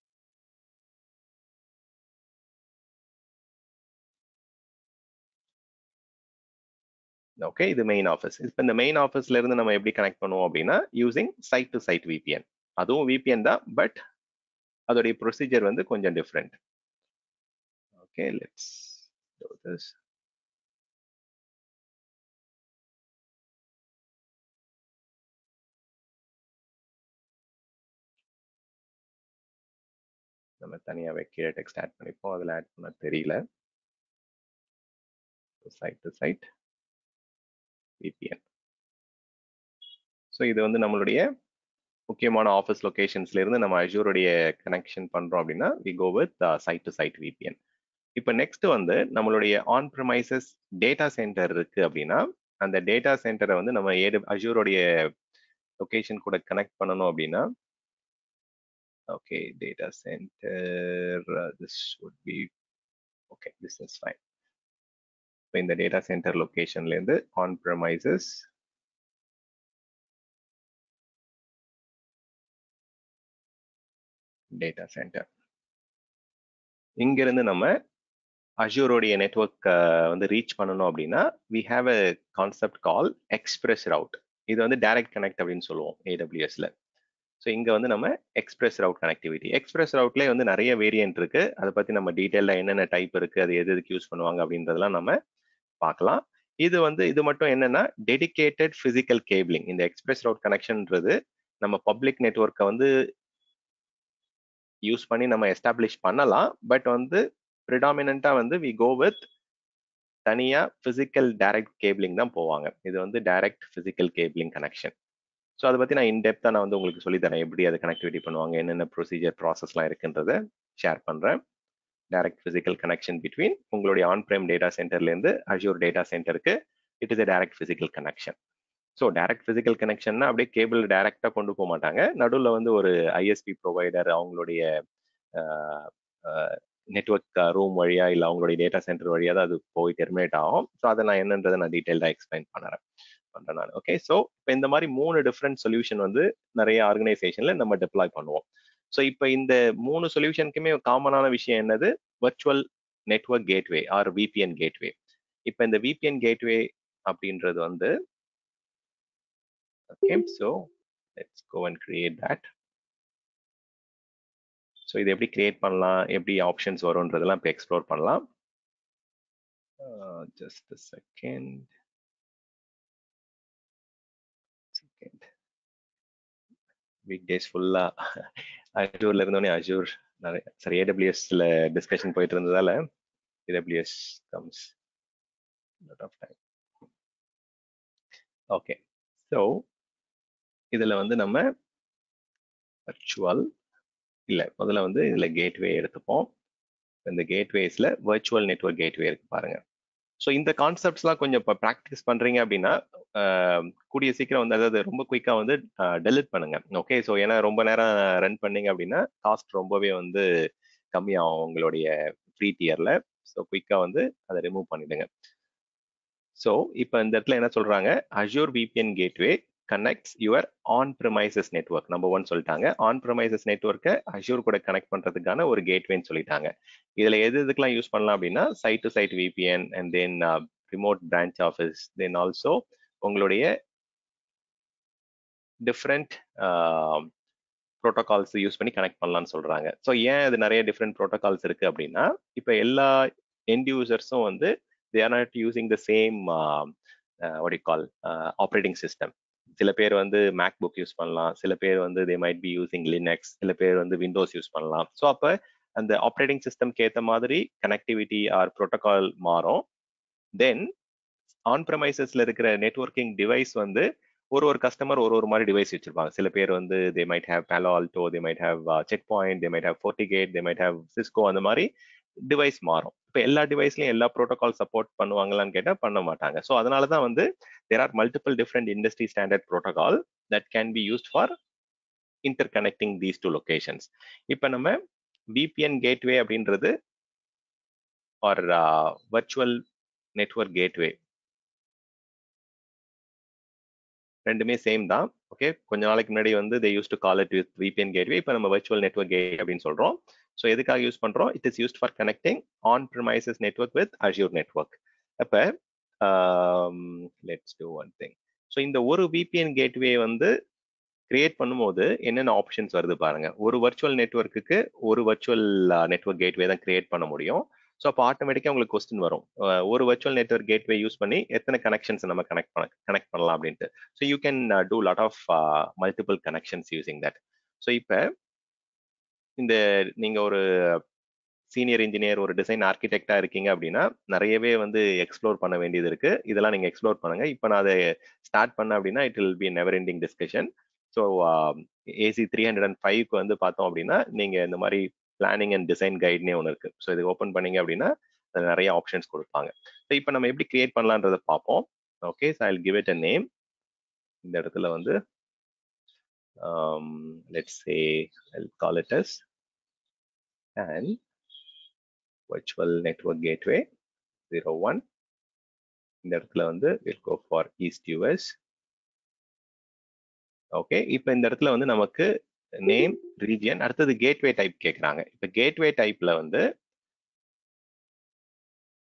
okay இது மெயின் ஆஃபீஸ் இப்போ இந்த மெயின் ஆஃபீஸ்ல இருந்து நம்ம எப்படி கனெக்ட் பண்ணுவோம் அப்படின்னா using site to site VPN அதுவும் விபிஎன் தான் பட் அதோடைய ப்ரொசீஜர் வந்து கொஞ்சம் different okay let's do this நம்ம தனியாகவே கீழே டெக்ஸ்ட் ஆட் பண்ணிப்போம் அதில் ஆட் பண்ண தெரியல site to site VPN so இது வந்து நம்மளுடைய முக்கியமான ஆஃபீஸ் லொகேஷன்ஸ்ல இருந்து நம்ம அஜூருடைய கனெக்ஷன் பண்றோம் அப்படின்னா we go with site to site VPN இப்போ நெக்ஸ்ட் வந்து நம்மளுடைய ஆன் ப்ரமைசஸ் டேட்டா சென்டர் இருக்கு அப்படின்னா அந்த டேட்டா சென்டரை வந்து நம்ம ஏடு அஜூருடைய லொகேஷன் கூட கனெக்ட் பண்ணணும் அப்படின்னா okay data center this would be okay this is fine இப்போ இந்த டேட்டா சென்டர் லொகேஷன்ல இருந்து ஆன் ப்ரமைசஸ் டேட்டா சென்டர் இங்கிருந்து நம்ம அஷூரோடைய நெட்ஒர்க் வந்து ரீச் பண்ணணும் அப்படின்னா we have a concept call express route இது வந்து டைரக்ட் கனெக்ட் அப்படின்னு சொல்லுவோம் ஏடபிள்யூஎஸ்ல ஸோ இங்க வந்து நம்ம எக்ஸ்பிரஸ் ரவுட் கனெக்டிவிட்டி எக்ஸ்பிரஸ் ரவுட்லேயே வந்து நிறைய வேரியன்ட் இருக்கு அதை பத்தி நம்ம டீட்டெயிலாக என்னென்ன டைப் இருக்கு அது எது எதுக்கு யூஸ் பண்ணுவாங்க அப்படின்றதெல்லாம் நம்ம பார்க்கலாம் இது வந்து இது மட்டும் என்னன்னா டெடிகேட்டட் பிசிக்கல் கேபிளிங் இந்த எக்ஸ்பிரஸ் ரவுட் கனெக்ஷன்ன்றது நம்ம பப்ளிக் நெட்ஒர்க்கை வந்து யூஸ் பண்ணி நம்ம எஸ்டாப்ளிஷ் பண்ணலாம் பட் வந்து ப்ரிடாமினா வந்து வி கோ வித் தனியா பிசிக்கல் டைரக்ட் கேபிளிங் தான் போவாங்க இது வந்து direct physical cabling connection so அதை பத்தி நான் இன்டெப்தா நான் வந்து உங்களுக்கு சொல்லி தரேன் எப்படி அதை கனெக்டிவிட்டி பண்ணுவாங்க என்னென்ன ப்ரொசீஜர் ப்ராசஸ்லாம் இருக்குன்றத ஷேர் பண்றேன் டைரக்ட் பிசிக்கல் கனெக்ஷன் பிட்வீன் உங்களுடைய ஆன் பிரைம் டேட்டா சென்டர்லேருந்து அஜூர் டேட்டா சென்டருக்கு it is a direct physical connection so direct physical கனெக்ஷன்னா அப்படியே கேபிள் டைரக்டா கொண்டு போக மாட்டாங்க நடுவில் வந்து ஒரு ஐஎஸ்பி ப்ரொவைடர் அவங்களுடைய நெட்ஒர்க் ரூம் வழியா இல்லை அவங்களுடைய டேட்டா சென்டர் வழியா தான் அது போய் டெர்மினேட் ஆகும் ஸோ அதை நான் என்னன்றதை நான் டீட்டெயில்டாக எக்ஸ்பிளைன் பண்ணுறேன் பண்றேன் நான் ஓகே ஸோ இப்போ இந்த மாதிரி மூணு டிஃப்ரெண்ட் சொல்யூஷன் வந்து நிறைய ஆர்கனைசேஷன்ல நம்ம டெப்ளாய் பண்ணுவோம் ஸோ இப்போ இந்த மூணு சொல்யூஷனுக்குமே காமனான விஷயம் என்னது virtual network gateway or VPN gateway இப்போ இந்த விபிஎன் கேட்வே அப்படின்றது வந்து okay so let's go and create that so இது எப்படி கிரியேட் பண்ணலாம் எப்படி ஆப்ஷன்ஸ் வரும்ன்றதெல்லாம் இப்போ எக்ஸ்ப்ளோர் பண்ணலாம் just second second week days ஃபுல்லா அஜூர்ல இருந்தோடனே அஜூர் நிறைய சரி ஏடபிள்யூஎஸ்ல டிஸ்கஷன் போயிட்டு இருந்ததால AWS comes lot of time okay so இதுல வந்து நம்ம வர்ச்சுவல் இல்லை முதல்ல வந்து இதுல கேட்வே எடுத்துப்போம் இந்த கேட்வேஸ்ல வர்ச்சுவல் நெட்ஒர்க் கேட்வே இருக்கு பாருங்க ஸோ இந்த கான்செப்ட்ஸ்லாம் கொஞ்சம் இப்போ ப்ராக்டிஸ் பண்றீங்க அப்படின்னா கூடிய சீக்கிரம் வந்து அதாவது ரொம்ப குயிக்காக வந்து டெலிட் பண்ணுங்க ஓகே ஸோ ஏன்னா ரொம்ப நேரம் ரன் பண்ணீங்க அப்படின்னா காஸ்ட் ரொம்பவே வந்து கம்மியாகும் உங்களுடைய ஃப்ரீ டியர்ல ஸோ குயிக்காக வந்து அதை ரிமூவ் பண்ணிடுங்க ஸோ இப்போ இந்த இடத்துல என்ன சொல்றாங்க Azure VPN gateway connects your on premises network number one சொல்லிட்டாங்க ஆன் ப்ரிமைசஸ் நெட்ஒர்க்கை அஷூர் கூட கனெக்ட் பண்றதுக்கான ஒரு கேட்வேன்னு சொல்லிட்டாங்க இதுல எது எதுக்கெல்லாம் யூஸ் பண்ணலாம் அப்படின்னா site to site VPN and then remote branch office then also உங்களுடைய டிஃப்ரெண்ட் ப்ரோட்டோகால்ஸ் யூஸ் பண்ணி கனெக்ட் பண்ணலாம்னு சொல்றாங்க ஸோ ஏன் அது நிறைய டிஃப்ரெண்ட் ப்ரோட்டோகால்ஸ் இருக்கு அப்படின்னா இப்போ எல்லா எண்ட் யூசர்ஸும் வந்து they are not using the same ஒடி கால் ஆப்ரேட்டிங் சிஸ்டம் சில பேர் வந்து மேக் புக் யூஸ் பண்ணலாம் சில பேர் வந்து they might be using Linux சில பேர் வந்து விண்டோஸ் யூஸ் பண்ணலாம் ஸோ அப்போ அந்த ஆப்ரேட்டிங் சிஸ்டம்க்கு ஏற்ற மாதிரி கனெக்டிவிட்டி ஆர் ப்ரோட்டோகால் மாறும் தென் ஆன் ப்ரமைசஸ்ல இருக்கிற நெட்ஒர்க்கிங் டிவைஸ் வந்து ஒரு ஒரு கஸ்டமர் ஒரு ஒரு மாதிரி டிவைஸ் வச்சிருப்பாங்க சில பேர் வந்து they might have Palo Alto they might have Check Point they might have FortiGate they might have Cisco அந்த மாதிரி டிவைஸ் மாறும் இப்போ எல்லா டிவைஸ்லயும் எல்லா ப்ரோட்டோகால் சப்போர்ட் பண்ணுவாங்களான்னு கேட்டால் பண்ண மாட்டாங்க ஸோ அதனால தான் வந்து there are multiple different industry standard protocol that can be used for interconnecting these two locations இப்போ நம்ம விபிஎன் கேட்வே அப்படின்றது ஆர் வர்ச்சுவல் நெட்ஒர்க் கேட்வே ரெண்டுமே சேம் தான் ஓகே கொஞ்ச நாளைக்கு முன்னாடி வந்து they use to call it with VPN gateway இப்போ நம்ம வர்ச்சுவல் நெட்ஒர்க் கேட் அப்படின்னு சொல்றோம் ஸோ எதுக்காக யூஸ் பண்றோம் it is used for connecting on premises network with Azure network அப்போ let's do one thing so இந்த ஒரு விபிஎன் கேட்வே வந்து கிரியேட் பண்ணும்போது என்னென்ன ஆப்ஷன்ஸ் வருது பாருங்க ஒரு வர்ச்சுவல் நெட்ஒர்க்குக்கு ஒரு வர்ச்சுவல் நெட்ஒர்க் கேட்வே தான் கிரியேட் பண்ண முடியும் ஸோ அப்போ ஆட்டோமேட்டிக்காக உங்களுக்கு கொஸ்டின் வரும் ஒரு வர்ச்சுவல் நெட்ஒர்க் கேட்வே யூஸ் பண்ணி எத்தனை கனெக்ஷன்ஸ் நம்ம கனெக்ட் பண்ண கனெக்ட் பண்ணலாம் அப்படின்ட்டு so you can do lot of multiple connections using that so இப்போ இந்த நீங்க ஒரு சீனியர் இன்ஜினியர் ஒரு டிசைன் ஆர்கிடெக்டா இருக்கீங்க அப்படின்னா நிறையவே வந்து எக்ஸ்ப்ளோர் பண்ண வேண்டியது இருக்கு இதெல்லாம் நீங்க எக்ஸ்ப்ளோர் பண்ணுங்க இப்போ நான் அதை ஸ்டார்ட் பண்ண அப்படின்னா it will be never ending discussion so AC three hundred and ஃபைவ்க்கு வந்து பார்த்தோம் அப்படின்னா நீங்க இந்த மாதிரி பிளானிங் அண்ட் டிசைன் கைட்னே ஒன்று இருக்கு ஸோ இது ஓப்பன் பண்ணீங்க அப்படின்னா அதில் நிறைய ஆப்ஷன்ஸ் கொடுப்பாங்க ஸோ இப்போ நம்ம எப்படி கிரியேட் பண்ணலான்றத பார்ப்போம் okay so I give it a name இந்த இடத்துல வந்து let's say I call it as and virtual network gateway 01 இந்த இடத்துல வந்து will go for east US okay இப்போ இந்த இடத்துல வந்து நமக்கு நேம் ரீஜியன் அடுத்தது கேட்வே டைப் கேட்குறாங்க இப்போ கேட்வே டைப்ல வந்து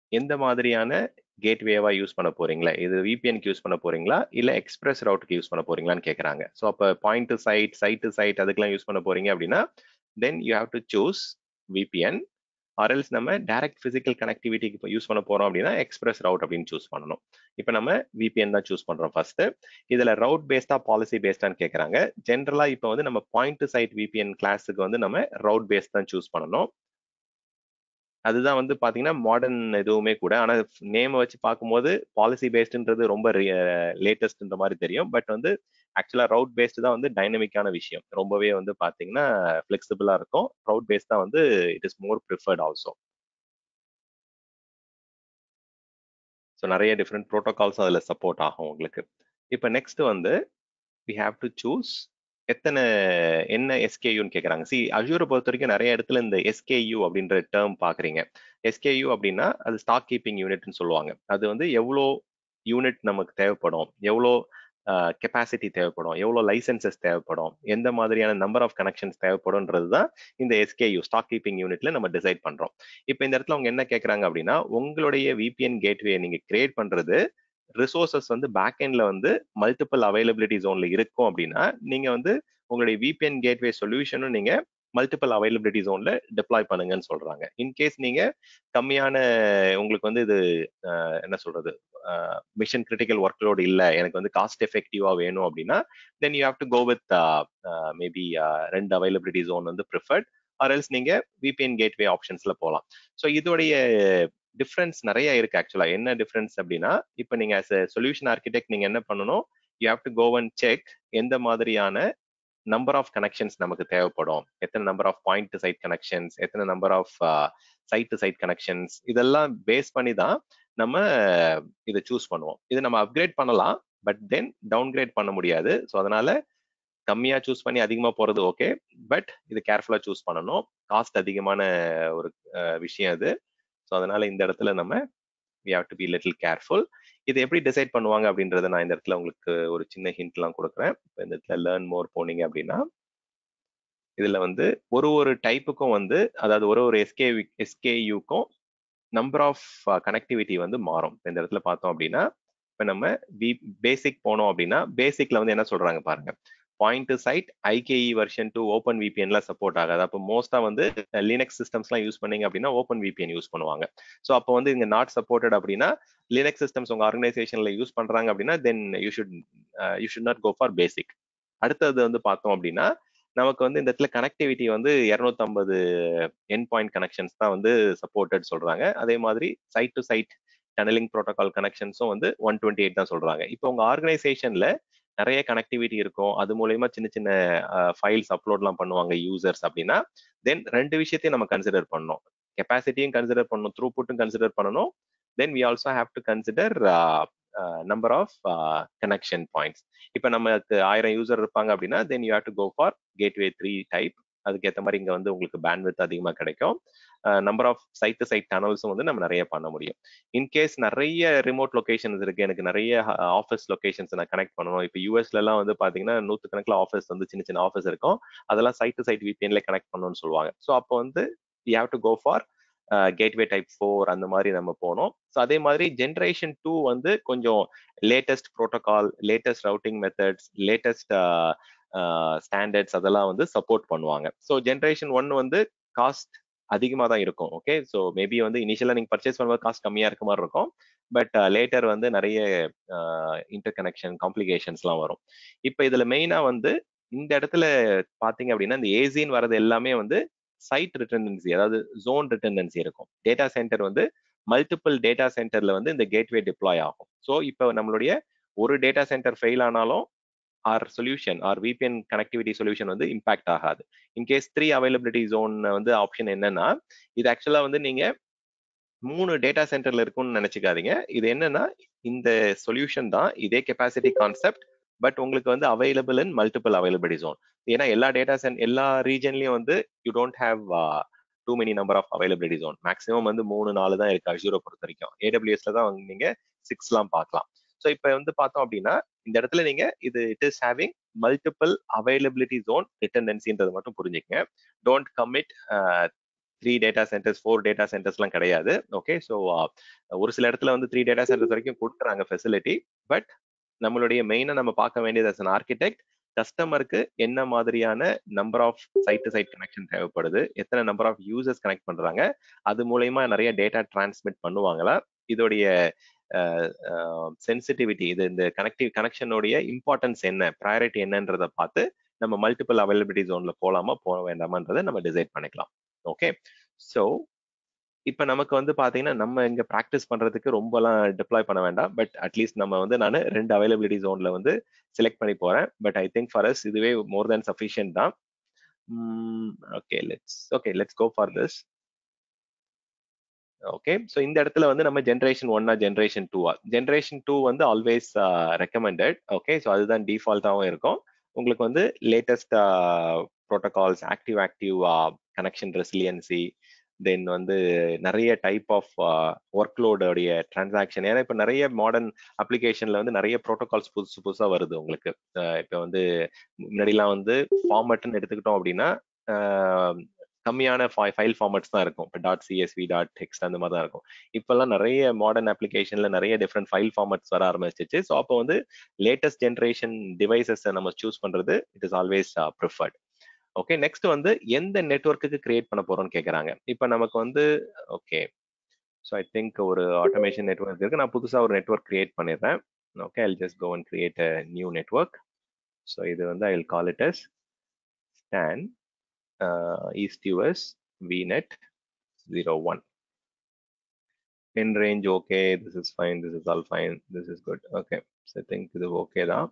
எந்த மாதிரியான கேட்வேவா யூஸ் பண்ண போறீங்களா இது விபிஎன்க்கு யூஸ் பண்ண போறீங்களா இல்ல எக்ஸ்பிரஸ் ரவுட்டுக்கு யூஸ் பண்ண போறீங்களான்னு கேக்குறாங்க ஸோ அப்போ point to site site to site அதுக்கெல்லாம் யூஸ் பண்ண போறீங்க அப்படின்னா then you have to choose VPN or else நம்ம டைரக்ட் பிசிக்கல் கனெக்டிவிட்டிக்கு இப்போ யூஸ் பண்ண போறோம் அப்படின்னா எக்ஸ்பிரஸ் ரவுட் அப்படின்னு சூஸ் பண்ணணும் இப்போ நம்ம விபிஎன் தான் சூஸ் பண்றோம் ஃபர்ஸ்ட் இதுல ரவுட் பேஸ்டா பாலிசி பேஸ்டான்னு கேட்கறாங்க ஜென்ரலா இப்போ வந்து நம்ம பாயிண்ட் டு சைட் விபிஎன் கிளாஸுக்கு வந்து நம்ம ரவுட் பேஸ் தான் சூஸ் பண்ணணும் அதுதான் வந்து பாத்தீங்கன்னா மாடர்ன் எதுவுமே கூட ஆனா நேம் வச்சு பார்க்கும்போது பாலிசி பேஸ்டுன்றது ரொம்ப லேட்டஸ்ட்ன்ற மாதிரி தெரியும் பட் வந்து ஆக்சுவலா ரவுட் பேஸ்டு தான் வந்து டைனமிக்கான விஷயம் ரொம்பவே வந்து பாத்தீங்கன்னா ஃபிளெக்சிபிளா இருக்கும் ரவுட் பேஸ்ட் தான் வந்து it is more preferred also so நிறைய டிஃப்ரெண்ட் ப்ரோட்டோகால்ஸ் அதில் சப்போர்ட் ஆகும் உங்களுக்கு இப்போ நெக்ஸ்ட் வந்து வி ஹாவ் டு சூஸ் எத்தனை என்ன எஸ்கேயூன்னு கேட்குறாங்க சி அஜூரை பொறுத்த வரைக்கும் நிறைய இடத்துல இந்த எஸ்கேயூ அப்படின்ற டேர்ம் பார்க்குறீங்க எஸ்கேயூ அப்படின்னா அது ஸ்டாக் கீப்பிங் யூனிட்னு சொல்லுவாங்க அது வந்து எவ்வளோ யூனிட் நமக்கு தேவைப்படும் எவ்வளோ கெப்பாசிட்டி தேவைப்படும் எவ்வளோ லைசன்சஸ் தேவைப்படும் எந்த மாதிரியான நம்பர் ஆஃப் கனெக்ஷன்ஸ் தேவைப்படும்ன்றது தான் இந்த எஸ்கேயூ ஸ்டாக் கீப்பிங் யூனிட்ல நம்ம டிசைட் பண்றோம் இப்போ இந்த இடத்துல அவங்க என்ன கேட்குறாங்க அப்படின்னா உங்களுடைய விபிஎன் கேட்வே நீங்க கிரியேட் பண்றது ரிசோர்சஸ் வந்து பேக் எண்ட்ல வந்து மல்டிபிள் அவைலபிலிட்டி ஜோன்ல இருக்கும் அப்படின்னா நீங்க வந்து உங்களுடைய விபிஎன் கேட்வே சொல்யூஷனும் நீங்க மல்டிபிள் அவைலபிலிட்டி ஜோன்ல டிப்ளாய் பண்ணுங்கன்னு சொல்றாங்க இன்கேஸ் நீங்க கம்மியான உங்களுக்கு வந்து இது என்ன சொல்றது மிஷன் கிரிட்டிக்கல் ஒர்க் லோட் இல்ல எனக்கு வந்து காஸ்ட் எஃபெக்டிவா வேணும் அப்படின்னா then you have to go with maybe ரெண்டு அவைலபிலிட்டி ஜோன் வந்து ப்ரிஃபர்ட் ஆர் எல்ஸ் நீங்க விபிஎன் கேட்வே ஆப்ஷன்ஸ்ல போகலாம் ஸோ இதோடைய டிஃப்ரென்ஸ் நிறைய இருக்கு ஆக்சுவலா என்ன டிஃப்ரென்ஸ் அப்படின்னா இப்போ நீங்க ஆஸ் எ சொல்யூஷன் ஆர்கிடெக்ட் நீங்க என்ன பண்ணணும் you have to go and check எந்த மாதிரியான நம்பர் ஆஃப் கனெக்ஷன்ஸ் நமக்கு தேவைப்படும் எத்தனை number of point to site connections எத்தனை number of site to site connections இதெல்லாம் பேஸ் பண்ணி தான் நம்ம இதை சூஸ் பண்ணுவோம் இதை நம்ம அப்கிரேட் பண்ணலாம் பட் தென் டவுன் கிரேட் பண்ண முடியாது ஸோ அதனால கம்மியா சூஸ் பண்ணி அதிகமா போறது ஓகே பட் இது கேர்ஃபுல்லா சூஸ் பண்ணணும் காஸ்ட் அதிகமான ஒரு விஷயம் அது ஸோ அதனால இந்த இடத்துல நம்ம we have to be little careful இதை எப்படி டிசைட் பண்ணுவாங்க அப்படின்றத நான் இந்த இடத்துல உங்களுக்கு ஒரு சின்ன ஹிண்ட்லாம் கொடுக்குறேன் இப்போ இந்த இடத்துல லேர்ன் மோர் போனீங்க அப்படின்னா இதுல வந்து ஒரு ஒரு டைப்புக்கும் வந்து அதாவது ஒரு ஒரு எஸ்கே எஸ்கேயூக்கும் நம்பர் ஆஃப் கனெக்டிவிட்டி வந்து மாறும் இந்த இடத்துல பார்த்தோம் அப்படின்னா இப்போ நம்ம வி பேசிக் போனோம் அப்படின்னா பேசிக்ல வந்து என்ன சொல்றாங்க பாருங்க point to site IKE version two open விபிஎன்லாம் சப்போர்ட் ஆகாது அப்போ மோஸ்டா வந்து லினக்ஸ் சிஸ்டம்ஸ்லாம் யூஸ் பண்ணீங்க அப்படின்னா ஓப்பன் விபிஎன் யூஸ் பண்ணுவாங்க ஸோ அப்போ வந்து இங்க நாட் சப்போர்ட்டட் அப்படின்னா லினக்ஸ் சிஸ்டம்ஸ் உங்க ஆர்கனைசேஷன்ல யூஸ் பண்றாங்க அப்படின்னா then you should you should not go for basic அடுத்தது வந்து பார்த்தோம் அப்படின்னா நமக்கு வந்து இந்த இடத்துல கனெக்டிவிட்டி வந்து இரநூத்தம்பது என் பாயிண்ட் கனெக்ஷன்ஸ் தான் வந்து சப்போர்ட்டட் சொல்றாங்க அதே மாதிரி site to site tunneling protocol கனெக்ஷன்ஸும் வந்து ஒன் டுவெண்ட்டி எயிட் தான் சொல்றாங்க இப்போ உங்க ஆர்கனைசேஷன்ல நிறைய கனெக்டிவிட்டி இருக்கும் அது மூலயமா சின்ன சின்ன ஃபைல்ஸ் அப்லோட்லாம் பண்ணுவாங்க யூசர்ஸ் அப்படின்னா தென் ரெண்டு விஷயத்தையும் நம்ம கன்சிடர் பண்ணணும் கெப்பாசிட்டியும் கன்சிடர் பண்ணணும் த்ரூ புட்டும் கன்சிடர் பண்ணணும் then we also have to consider number of connection points இப்போ நமக்கு ஆயிரம் யூசர் இருப்பாங்க அப்படின்னா then you have to go for gateway three type அதுக்கேற்ற மாதிரி இங்கே வந்து உங்களுக்கு பேண்ட்வித் அதிகமாக கிடைக்கும் number of site to site டனல்ஸும் வந்து நம்ம நிறைய பண்ண முடியும் இன்கேஸ் நிறைய ரிமோட் லொகேஷன்ஸ் இருக்கு எனக்கு நிறைய ஆஃபீஸ் லொகேஷன்ஸ் நான் கனெக்ட் பண்ணணும் இப்போ யூஎஸ்ல எல்லாம் வந்து பாத்தீங்கன்னா நூற்று கணக்கில் ஆஃபீஸ் வந்து சின்ன சின்ன ஆஃபீஸ் இருக்கும் அதெல்லாம் சைட் டு சைட் விபிஎன்ல கனெக்ட் பண்ணணும்னு சொல்லுவாங்க ஸோ அப்போ வந்து you have to go for gateway type four அந்த மாதிரி நம்ம போனோம் ஸோ அதே மாதிரி ஜென்ரேஷன் டூ வந்து கொஞ்சம் latest protocol latest routing methods latest standards அதெல்லாம் வந்து சப்போர்ட் பண்ணுவாங்க ஸோ ஜென்ரேஷன் ஒன் வந்து காஸ்ட் அதிகமாக தான் இருக்கும் ஓகே ஸோ மேபி வந்து இனிஷியலாக நீங்கள் பர்ச்சேஸ் பண்ணும்போது காஸ்ட் கம்மியாக இருக்க மாதிரி இருக்கும் பட் லேட்டர் வந்து நிறைய இன்டர் கனெக்ஷன் காம்ப்ளிகேஷன்ஸ்லாம் வரும் இப்போ இதில் மெயினாக வந்து இந்த இடத்துல பார்த்தீங்க அப்படின்னா இந்த ஏசின்னு வர்றது எல்லாமே வந்து சைட் ரிட்டர்டன்சி அதாவது ஜோன் ரிட்டர்டன்சி இருக்கும் டேட்டா சென்டர் வந்து மல்டிபிள் டேட்டா சென்டர்ல வந்து இந்த கேட்வே டிப்ளாய் ஆகும் ஸோ இப்போ நம்மளுடைய ஒரு டேட்டா சென்டர் ஃபெயில் ஆனாலும் or solution or VPN connectivity solution வந்து இம்பாக்ட் ஆகாது இன்கேஸ் த்ரீ அவைலபிலிட்டி ஜோன் வந்து ஆப்ஷன் என்னன்னா இது ஆக்சுவலா வந்து நீங்க மூணு டேட்டா சென்டர்ல இருக்கும்னு நினைச்சுக்காதீங்க இது என்னன்னா இந்த சொல்யூஷன் தான் இதே கெப்பாசிட்டி கான்செப்ட் பட் உங்களுக்கு வந்து available in multiple availability zone ஏன்னா எல்லா டேட்டா சென்ட் எல்லா ரீஜன்லயும் வந்து you don't have too many number of availability zone maximum வந்து மூணு நாலு தான் இருக்கு அஜூரை பொறுத்த வரைக்கும் ஏடபிள்யூஎஸ்ல தான் நீங்க சிக்ஸ்லாம் பார்க்கலாம் ஸோ இப்போ வந்து பார்த்தோம் அப்படின்னா இந்த இடத்துல நீங்க இது it is having multiple availability zone ரிட்டர்டன்சின்றது மட்டும் புரிஞ்சுக்கங்க don't commit three data centers four data சென்டர்ஸ்லாம் கிடையாது ஓகே ஸோ ஒரு சில இடத்துல வந்து த்ரீ டேட்டா சென்டர்ஸ் வரைக்கும் கொடுக்குறாங்க ஃபெசிலிட்டி பட் நம்மளுடைய மெயினாக நம்ம பார்க்க வேண்டியது அஸ் அன் ஆர்கிடெக்ட் கஸ்டமருக்கு என்ன மாதிரியான number of site to site connection தேவைப்படுது எத்தனை நம்பர் ஆஃப் யூசர்ஸ் கனெக்ட் பண்றாங்க அது மூலயமா நிறைய டேட்டா டிரான்ஸ்மிட் பண்ணுவாங்களா இதோடைய சென்சிட்டிவிட்டி இது இந்த கனெக்டிவ் கனெக்ஷனுடைய இம்பார்ட்டன்ஸ் என்ன ப்ரையாரிட்டி என்னன்றதை பார்த்து நம்ம மல்டிபிள் அவைலபிலிட்டி ஜோன்ல போலாமா போக வேண்டாமான்றதை நம்ம டிசைட் பண்ணிக்கலாம் ஓகே ஸோ இப்போ நமக்கு வந்து பார்த்தீங்கன்னா நம்ம இங்கே ப்ராக்டிஸ் பண்ணுறதுக்கு ரொம்பலாம் டிப்ளாய் பண்ண வேண்டாம் பட் அட்லீஸ்ட் நம்ம வந்து நான் ரெண்டு அவைலபிலிட்டி ஜோனில் வந்து செலக்ட் பண்ணி போகிறேன் but I think for us இதுவே மோர் தேன் சஃபிஷியன்ட் தான் okay let's okay let's go for this okay so இந்த இடத்துல வந்து நம்ம ஜென்ரேஷன் ஒன்னா ஜென்ரேஷன் டூவா ஜென்ரேஷன் டூ வந்து ஆல்வேஸ் ரெக்கமெண்டட் ஓகே ஸோ அதுதான் டிஃபால்ட்டாகவும் இருக்கும் உங்களுக்கு வந்து latest protocols active active connection resilience then வந்து நிறைய டைப் ஆஃப் ஒர்க்லோடோடைய டிரான்சாக்ஷன் ஏன்னா இப்போ நிறைய மாடர்ன் அப்ளிகேஷன்ல வந்து நிறைய ப்ரோட்டோகால்ஸ் புதுசு புதுசாக வருது உங்களுக்கு இப்போ வந்து முன்னாடிலாம் வந்து ஃபார்மட்னு எடுத்துக்கிட்டோம் அப்படின்னா கம்மியான ஃபைல் ஃபார்மட்ஸ் தான் இருக்கும் இப்போ டாட் சிஎஸ்வி டாட் டெக்ஸ்ட் அந்த மாதிரி தான் இருக்கும் இப்போல்லாம் நிறைய மாடர்ன் அப்ளிகேஷன்ல நிறைய டிஃப்ரெண்ட் ஃபைல் ஃபார்மட்ஸ் வர ஆரம்பிச்சிச்சு ஸோ அப்போ வந்து லேட்டஸ்ட் ஜென்ரேஷன் டிவைசஸை நம்ம சூஸ் பண்றது it is always preferred okay next வந்து எந்த நெட்ஒர்க்குக்கு கிரியேட் பண்ண போறோம்னு கேட்குறாங்க இப்போ நமக்கு வந்து ஓகே ஸோ ஐ திங்க் ஒரு ஆட்டோமேஷன் நெட்ஒர்க் இருக்கு நான் புதுசாக ஒரு நெட்ஒர்க் கிரியேட் பண்ணிடுறேன் okay I just go and create a new network so இது வந்து I will call it as Stan east US VNet zero one in range okay this is fine this is all fine this is good okay so i think இது okay தான்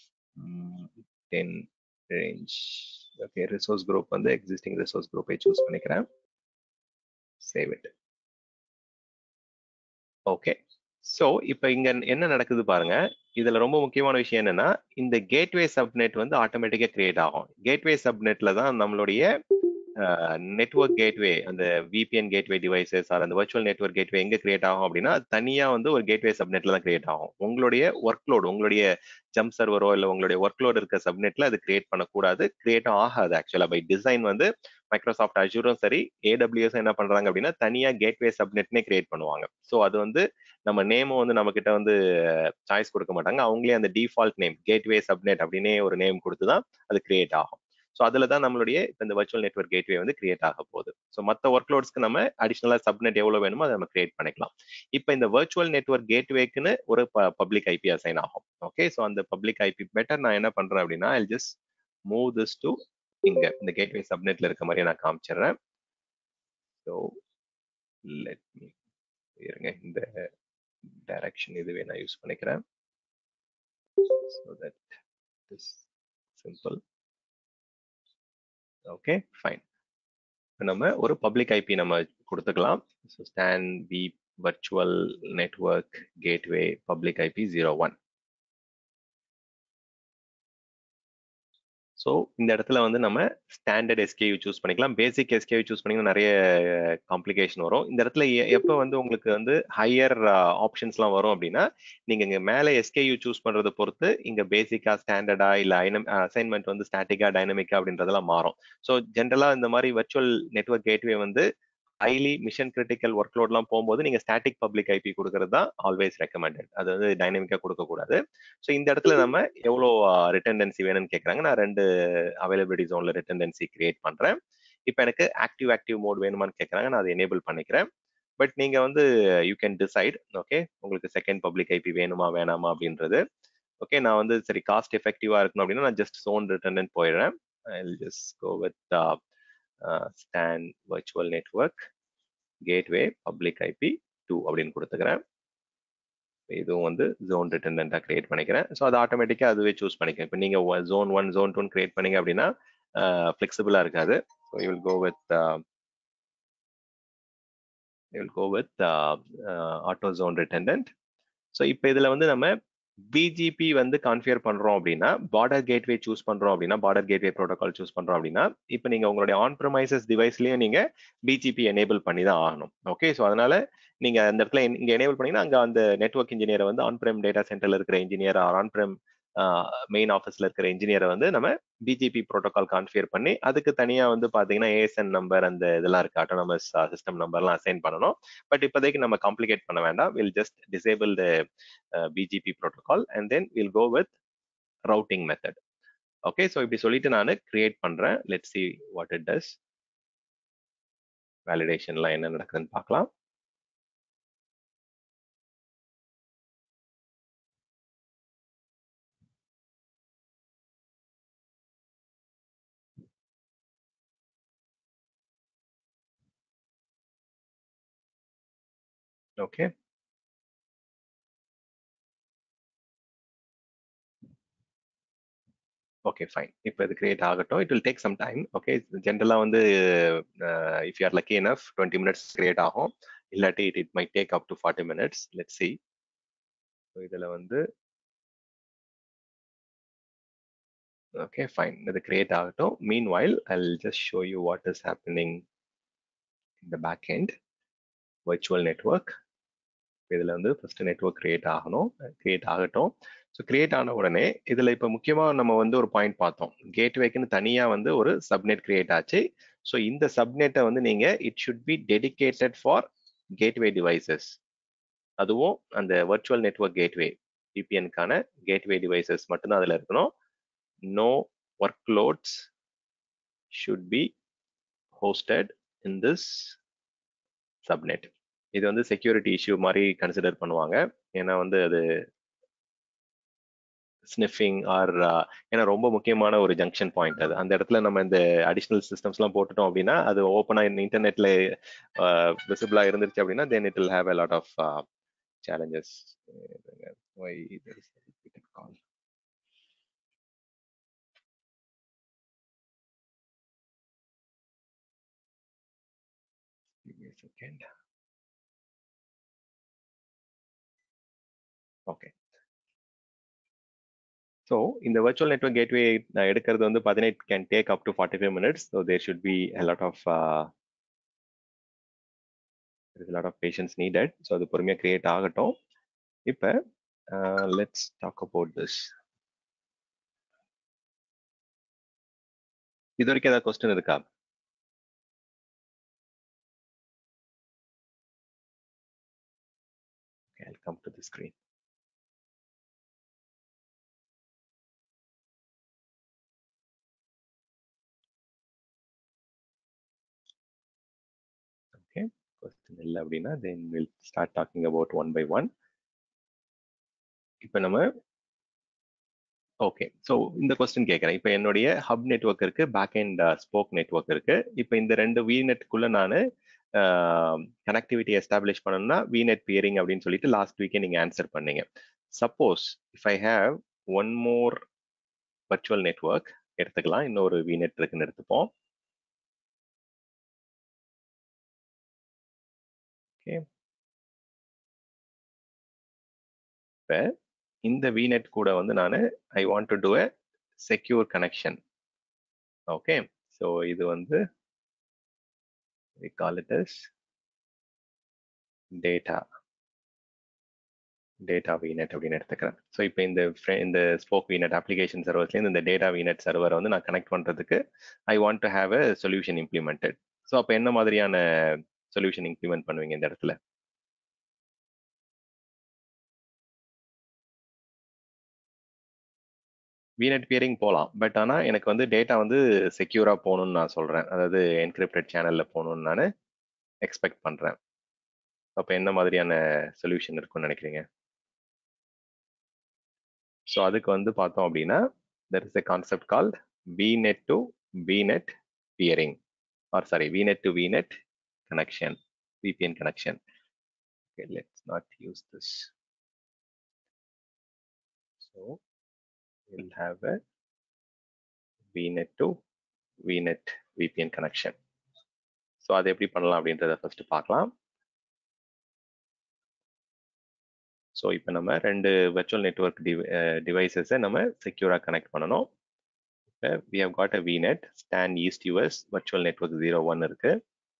10 range okay resource group வந்து existing resource group I choose பண்ணிக்கிறேன் save it okay so இப்போ இங்க என்ன நடக்குது பாருங்க இதுல ரொம்ப முக்கியமான விஷயம் என்னன்னா இந்த கேட்வே சப்நெட் வந்து ஆட்டோமேட்டிக்கா கிரியேட் ஆகும் கேட்வே சப்நெட்ல தான் நம்மளுடைய நெட்ஒர்க் கேட்வே அந்த விபிஎன் கேட்வே டிவைசஸ் ஆர் அந்த வர்ச்சுவல் நெட்ஒர்க் கேட்வே எங்க கிரியேட் ஆகும் அப்படின்னா தனியா வந்து ஒரு கேட்வே சப்நெட்ல தான் கிரியேட் ஆகும் உங்களுடைய ஒர்க் லோடு உங்களுடைய ஜம்ப் சர்வரோ இல்ல உங்களுடைய ஒர்க் லோடு இருக்க சப்நெட்ல அது கிரியேட் பண்ணக்கூடாது கிரியேட் ஆகாது ஆக்சுவலா பை டிசைன் வந்து மைக்ரோசாஃப்ட் அஜூரும் சரி ஏடபிள்யூஎஸ் என்ன பண்றாங்க அப்படின்னா தனியா கேட்வே சப்நெட்னே கிரியேட் பண்ணுவாங்க ஸோ அது வந்து நம்ம நேமும் வந்து நம்ம கிட்ட வந்து சாய்ஸ் கொடுக்க மாட்டாங்க அவங்களே அந்த டிஃபால்ட் நேம் கேட்வே சப்நெட் அப்படின்னே ஒரு நேம் கொடுத்து தான் அது கிரியேட் ஆகும் ஸோ அதில் தான் நம்மளுடைய இப்போ இந்த வர்ச்சுவல் நெட்ஒர்க் கேட்வே வந்து கிரியேட் ஆக போகுது ஸோ மற்ற ஒர்க் லோட்ஸ்க்கு நம்ம அடிஷனலாக சப்நெட் எவ்வளோ வேணுமோ அதை நம்ம கிரியேட் பண்ணிக்கலாம் இப்போ இந்த வர்ச்சுவல் நெட்ஒர்க் கேட்வேக்குன்னு ஒரு பப்ளிக் ஐபி அசைன் ஆகும் ஓகே ஸோ அந்த பப்ளிக் ஐபி பெட்டர் நான் என்ன பண்ணுறேன் அப்படின்னா I just move this to இங்க இந்த கேட்வே சப்நெட்ல இருக்க மாதிரி நான் காமிச்சிடுறேன் ஸோ லெட் மீ இருங்க இந்த டைரக்ஷன் இதுவே நான் யூஸ் பண்ணிக்கிறேன் so that is simple okay fine நம்ம ஒரு பப்ளிக் ஐபி நம்ம கொடுத்துக்கலாம் so Stan B virtual network gateway public IP zero one so இந்த இடத்துல வந்து நம்ம ஸ்டாண்டர்ட் எஸ்கேயூ சூஸ் பண்ணிக்கலாம் பேசிக் எஸ்கேயூ சூஸ் பண்ணிங்கன்னா நிறைய காம்ப்ளிகேஷன் வரும் இந்த இடத்துல எப்போ வந்து உங்களுக்கு வந்து ஹையர் ஆப்ஷன்ஸ்லாம் வரும் அப்படின்னா நீங்கள் இங்கே மேலே எஸ்கேயூ சூஸ் பண்ணுறதை பொறுத்து இங்கே பேசிக்கா ஸ்டாண்டர்டா இல்லை அசைன்மெண்ட் வந்து ஸ்டாட்டிக்கா டைனமிக்கா அப்படின்றதெல்லாம் மாறும் ஸோ ஜென்ரலாக இந்த மாதிரி வர்ச்சுவல் நெட்ஒர்க் கேட்வே வந்து ஹைலி மிஷன் கிரிட்டிக்கல் ஒர்க் லோட்லாம் போகும்போது நீங்க ஸ்டாட்டிக் பப்ளிக் ஐபி கொடுக்கறது தான் ஆல்வேஸ் ரெக்கமெண்டட் அது வந்து டைனமிக்கா கொடுக்கக்கூடாது ஸோ இந்த இடத்துல நம்ம எவ்வளோ ரிட்டன்டென்சி வேணும்னு கேட்குறாங்க நான் ரெண்டு அவைலபிலிட்டி ஜோன்ல ரிட்டன்டென்சி கிரியேட் பண்றேன் இப்போ எனக்கு ஆக்டிவ் ஆக்டிவ் மோட் வேணுமான்னு கேட்குறாங்க நான் அதை எனேபிள் பண்ணிக்கிறேன் பட் நீங்க வந்து யூ கேன் டிசைட் ஓகே உங்களுக்கு செகண்ட் பப்ளிக் ஐபி வேணுமா வேணாமா அப்படின்றது ஓகே நான் வந்து சரி காஸ்ட் எஃபெக்டிவா இருக்கணும் அப்படின்னா நான் ஜஸ்ட் சோன் ரிட்டர்ன் போயிடுறேன் I just go with Stan virtual network gateway public IP two அப்படின்னு கொடுத்துக்கிறேன் இதுவும் வந்து ஜோன் ரிட்டர்னண்டாக கிரியேட் பண்ணிக்கிறேன் ஸோ அது ஆட்டோமேட்டிக்காக அதுவே சூஸ் பண்ணிக்கிறேன் இப்போ நீங்கள் ஜோன் ஒன் ஜோன் டூன்னு கிரியேட் பண்ணீங்க அப்படின்னா ஃப்ளெக்சிபிளாக இருக்காது so you will go with you will go with auto zone redundant so இப்போ இதில் வந்து நம்ம பிஜிபி வந்து கான்ஃபியர் பண்றோம் அப்படின்னா பார்டர் கேட்வே சூஸ் பண்றோம் அப்படின்னா பார்டர் கேட்வே ப்ரோட்டோகால் சூஸ் பண்றோம் அப்படின்னா இப்போ நீங்க உங்களுடைய ஆன் ப்ரமைசஸ் டிவைஸ்லயும் நீங்க பிஜிபி எனேபிள் பண்ணி தான் ஆகணும் ஓகே ஸோ அதனால நீங்க அந்த இடத்துல இங்க எனேபிள் பண்ணீங்கன்னா அங்க அந்த நெட்ஒர்க் இன்ஜினியரை வந்து ஆன் பிரெம் டேட்டா சென்டர்ல இருக்கிற engineer or on prem main ஆஃபீஸ்ல இருக்கிற இன்ஜினியரை வந்து நம்ம பிஜிபி ப்ரோட்டோகால் கான்ஃபியர் பண்ணி அதுக்கு தனியா வந்து பாத்தீங்கன்னா ஏஎஸ்என் நம்பர் அந்த இதெல்லாம் இருக்கு ஆட்டோனமஸ் சிஸ்டம் நம்பர்லாம் அசைன் பண்ணணும் பட் இப்போதைக்கு நம்ம காம்ப்ளிகேட் பண்ண வேண்டாம் will just disable the BGP protocol and then will go with routing method okay so இப்படி சொல்லிட்டு நான் கிரியேட் பண்றேன் let see what it does வேலிடேஷன்லாம் என்ன நடக்குதுன்னு பார்க்கலாம் ஓகே ஓகே ஃபைன் இப்போ இது கிரியேட் ஆகட்டும் it will take some time okay ஜென்ரலாக வந்து if you are lucky enough twenty minutes create ஆகும் இல்லாட்டி it it may take up to forty minutes let see so இதில் வந்து ஓகே ஃபைன் இது கிரியேட் ஆகட்டும் meanwhile I just show you what is happening இந்த back end virtual network இதில் வந்து first network create ஆகணும் கிரியேட் ஆகட்டும் so create ஆன உடனே இதில் இப்போ முக்கியமாக நம்ம வந்து ஒரு பாயிண்ட் பார்த்தோம் கேட்வேக்குன்னு தனியாக வந்து ஒரு சப்நெட் கிரியேட் ஆச்சு ஸோ இந்த சப்நெட்டை வந்து நீங்கள் it should be dedicated for gateway devices அதுவும் அந்த வர்ச்சுவல் நெட்ஒர்க் கேட்வே விபிஎனுக்கான கேட்வே டிவைசஸ் மட்டும்தான் அதில் இருக்கணும் no workloads should be hosted in this subnet இது வந்து செக்யூரிட்டி இஷ்யூ மாதிரி கன்சிடர் பண்ணுவாங்க ஏன்னா வந்து அது ஸ்னிஃபிங் ஆர் ஏன்னா ரொம்ப முக்கியமான ஒரு ஜங்ஷன் பாயிண்ட் அது அந்த இடத்துல நம்ம இந்த அடிஷ்னல் சிஸ்டம்ஸ்லாம் போட்டுட்டோம் அப்படின்னா அது ஓப்பனாக இன்டர்நெட்ல விசிபிளா இருந்துருச்சு அப்படின்னா then it will have a lot of challenges call second okay so இந்த வர்ச்சுவல் நெட்ஒர்க் கேட்வே எடுக்கிறது வந்து பதினெட்டு can take up to forty five minutes so there should be lot of lot of patience needed so அது பொறுமையாக create ஆகட்டும் இப்போ let's talk about this இது வரைக்கும் ஏதாவது கொஸ்டின் இருக்கா Okay, I'll come to the screen. Okay, question இல்லை அப்படின்னா then we'll start talking about one by one. இப்போ நம்ம ஓகே ஸோ இந்த கொஸ்டின் கேட்குறேன் இப்போ என்னுடைய ஹப் நெட்ஒர்க் இருக்கு பேக் அண்ட் ஸ்போக் நெட்ஒர்க் இருக்கு இப்போ இந்த ரெண்டு விநெட்டுக்குள்ள நான் கனெக்டிவிட்டி எஸ்டாப்ளிஷ் பண்ணணும்னா விநெட் பியரிங் அப்படின்னு சொல்லிட்டு லாஸ்ட் வீக்கே நீங்க ஆன்சர் பண்ணீங்க suppose if I have one more virtual network எடுத்துக்கலாம் இன்னொரு விநெட் இருக்குன்னு எடுத்துப்போம் ஓகே இப்போ இந்த விநெட் கூட வந்து நான் I want to do a secure connection okay so இது வந்து we call it as data data VNet அப்படின்னு எடுத்துக்கிறேன் ஸோ இப்போ இந்த இந்த ஸ்போக் விநெட் அப்ளிகேஷன் சர்வர்ஸ்லேருந்து இந்த டேட்டா விநெட் சர்வரை வந்து நான் கனெக்ட் பண்ணுறதுக்கு I want to have a solution implemented so அப்போ என்ன மாதிரியான சொல்யூஷன் இம்ப்ளிமெண்ட் பண்ணுவீங்க இந்த இடத்துல விநெட் பியரிங் போகலாம் பட் ஆனால் எனக்கு வந்து டேட்டா வந்து செக்யூராக போகணும்னு நான் சொல்கிறேன் அதாவது என்கிரிப்டட் சேனலில் போகணும்னு நான் எக்ஸ்பெக்ட் பண்ணுறேன் அப்போ என்ன மாதிரியான சொல்யூஷன் இருக்கும்னு நினைக்கிறீங்க ஸோ அதுக்கு வந்து பார்த்தோம் அப்படின்னா there is a concept call VNet to VNet peering or sorry VNet to VNet connection VPN connection. Okay, let's not use this. So we'll have a VNet to VNet VPN connection. So அதை எப்படி பண்ணலாம் அப்படின்றத first பார்க்கலாம் so இப்போ நம்ம ரெண்டு virtual network டிவைசஸை நம்ம செக்யூராக connect பண்ணணும் இப்போ we have got a VNet Stan east US virtual network zero one இருக்கு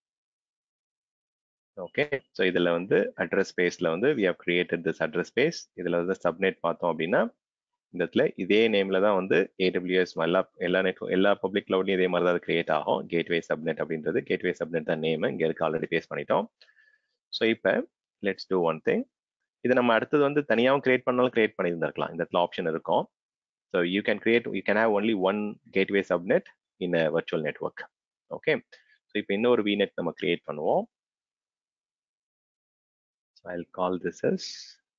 ஓகே ஸோ இதில் வந்து அட்ரஸ் ஸ்பேஸில் வந்து we have created this address space இதில் வந்து சப்நெட் பார்த்தோம் அப்படின்னா இந்த இடத்துல இதே நேம்ல தான் வந்து ஏடபிள்யூஎஸ் எல்லா எல்லா நெட்வொர்க் எல்லா பப்ளிக் கிளவுட்லையும் இதே மாதிரி தான் கிரியேட் ஆகும் கேட்வே சப்நெட் அப்படின்றது கேட்வே சப்நெட் தான் நேம் இங்கே இருக்க ஆல்ரெடி பேஸ் பண்ணிட்டோம் ஸோ இப்போ லெட்ஸ் டூ ஒன் திங் இது நம்ம அடுத்தது வந்து தனியாகவும் கிரியேட் பண்ணாலும் கிரியேட் பண்ணியிருந்திருக்கலாம் இந்த இடத்துல ஆப்ஷன் இருக்கும் so you can create you can have only one gateway subnet in a virtual network okay so இப்போ இன்னொரு விநெட் நம்ம கிரியேட் பண்ணுவோம் so I call this as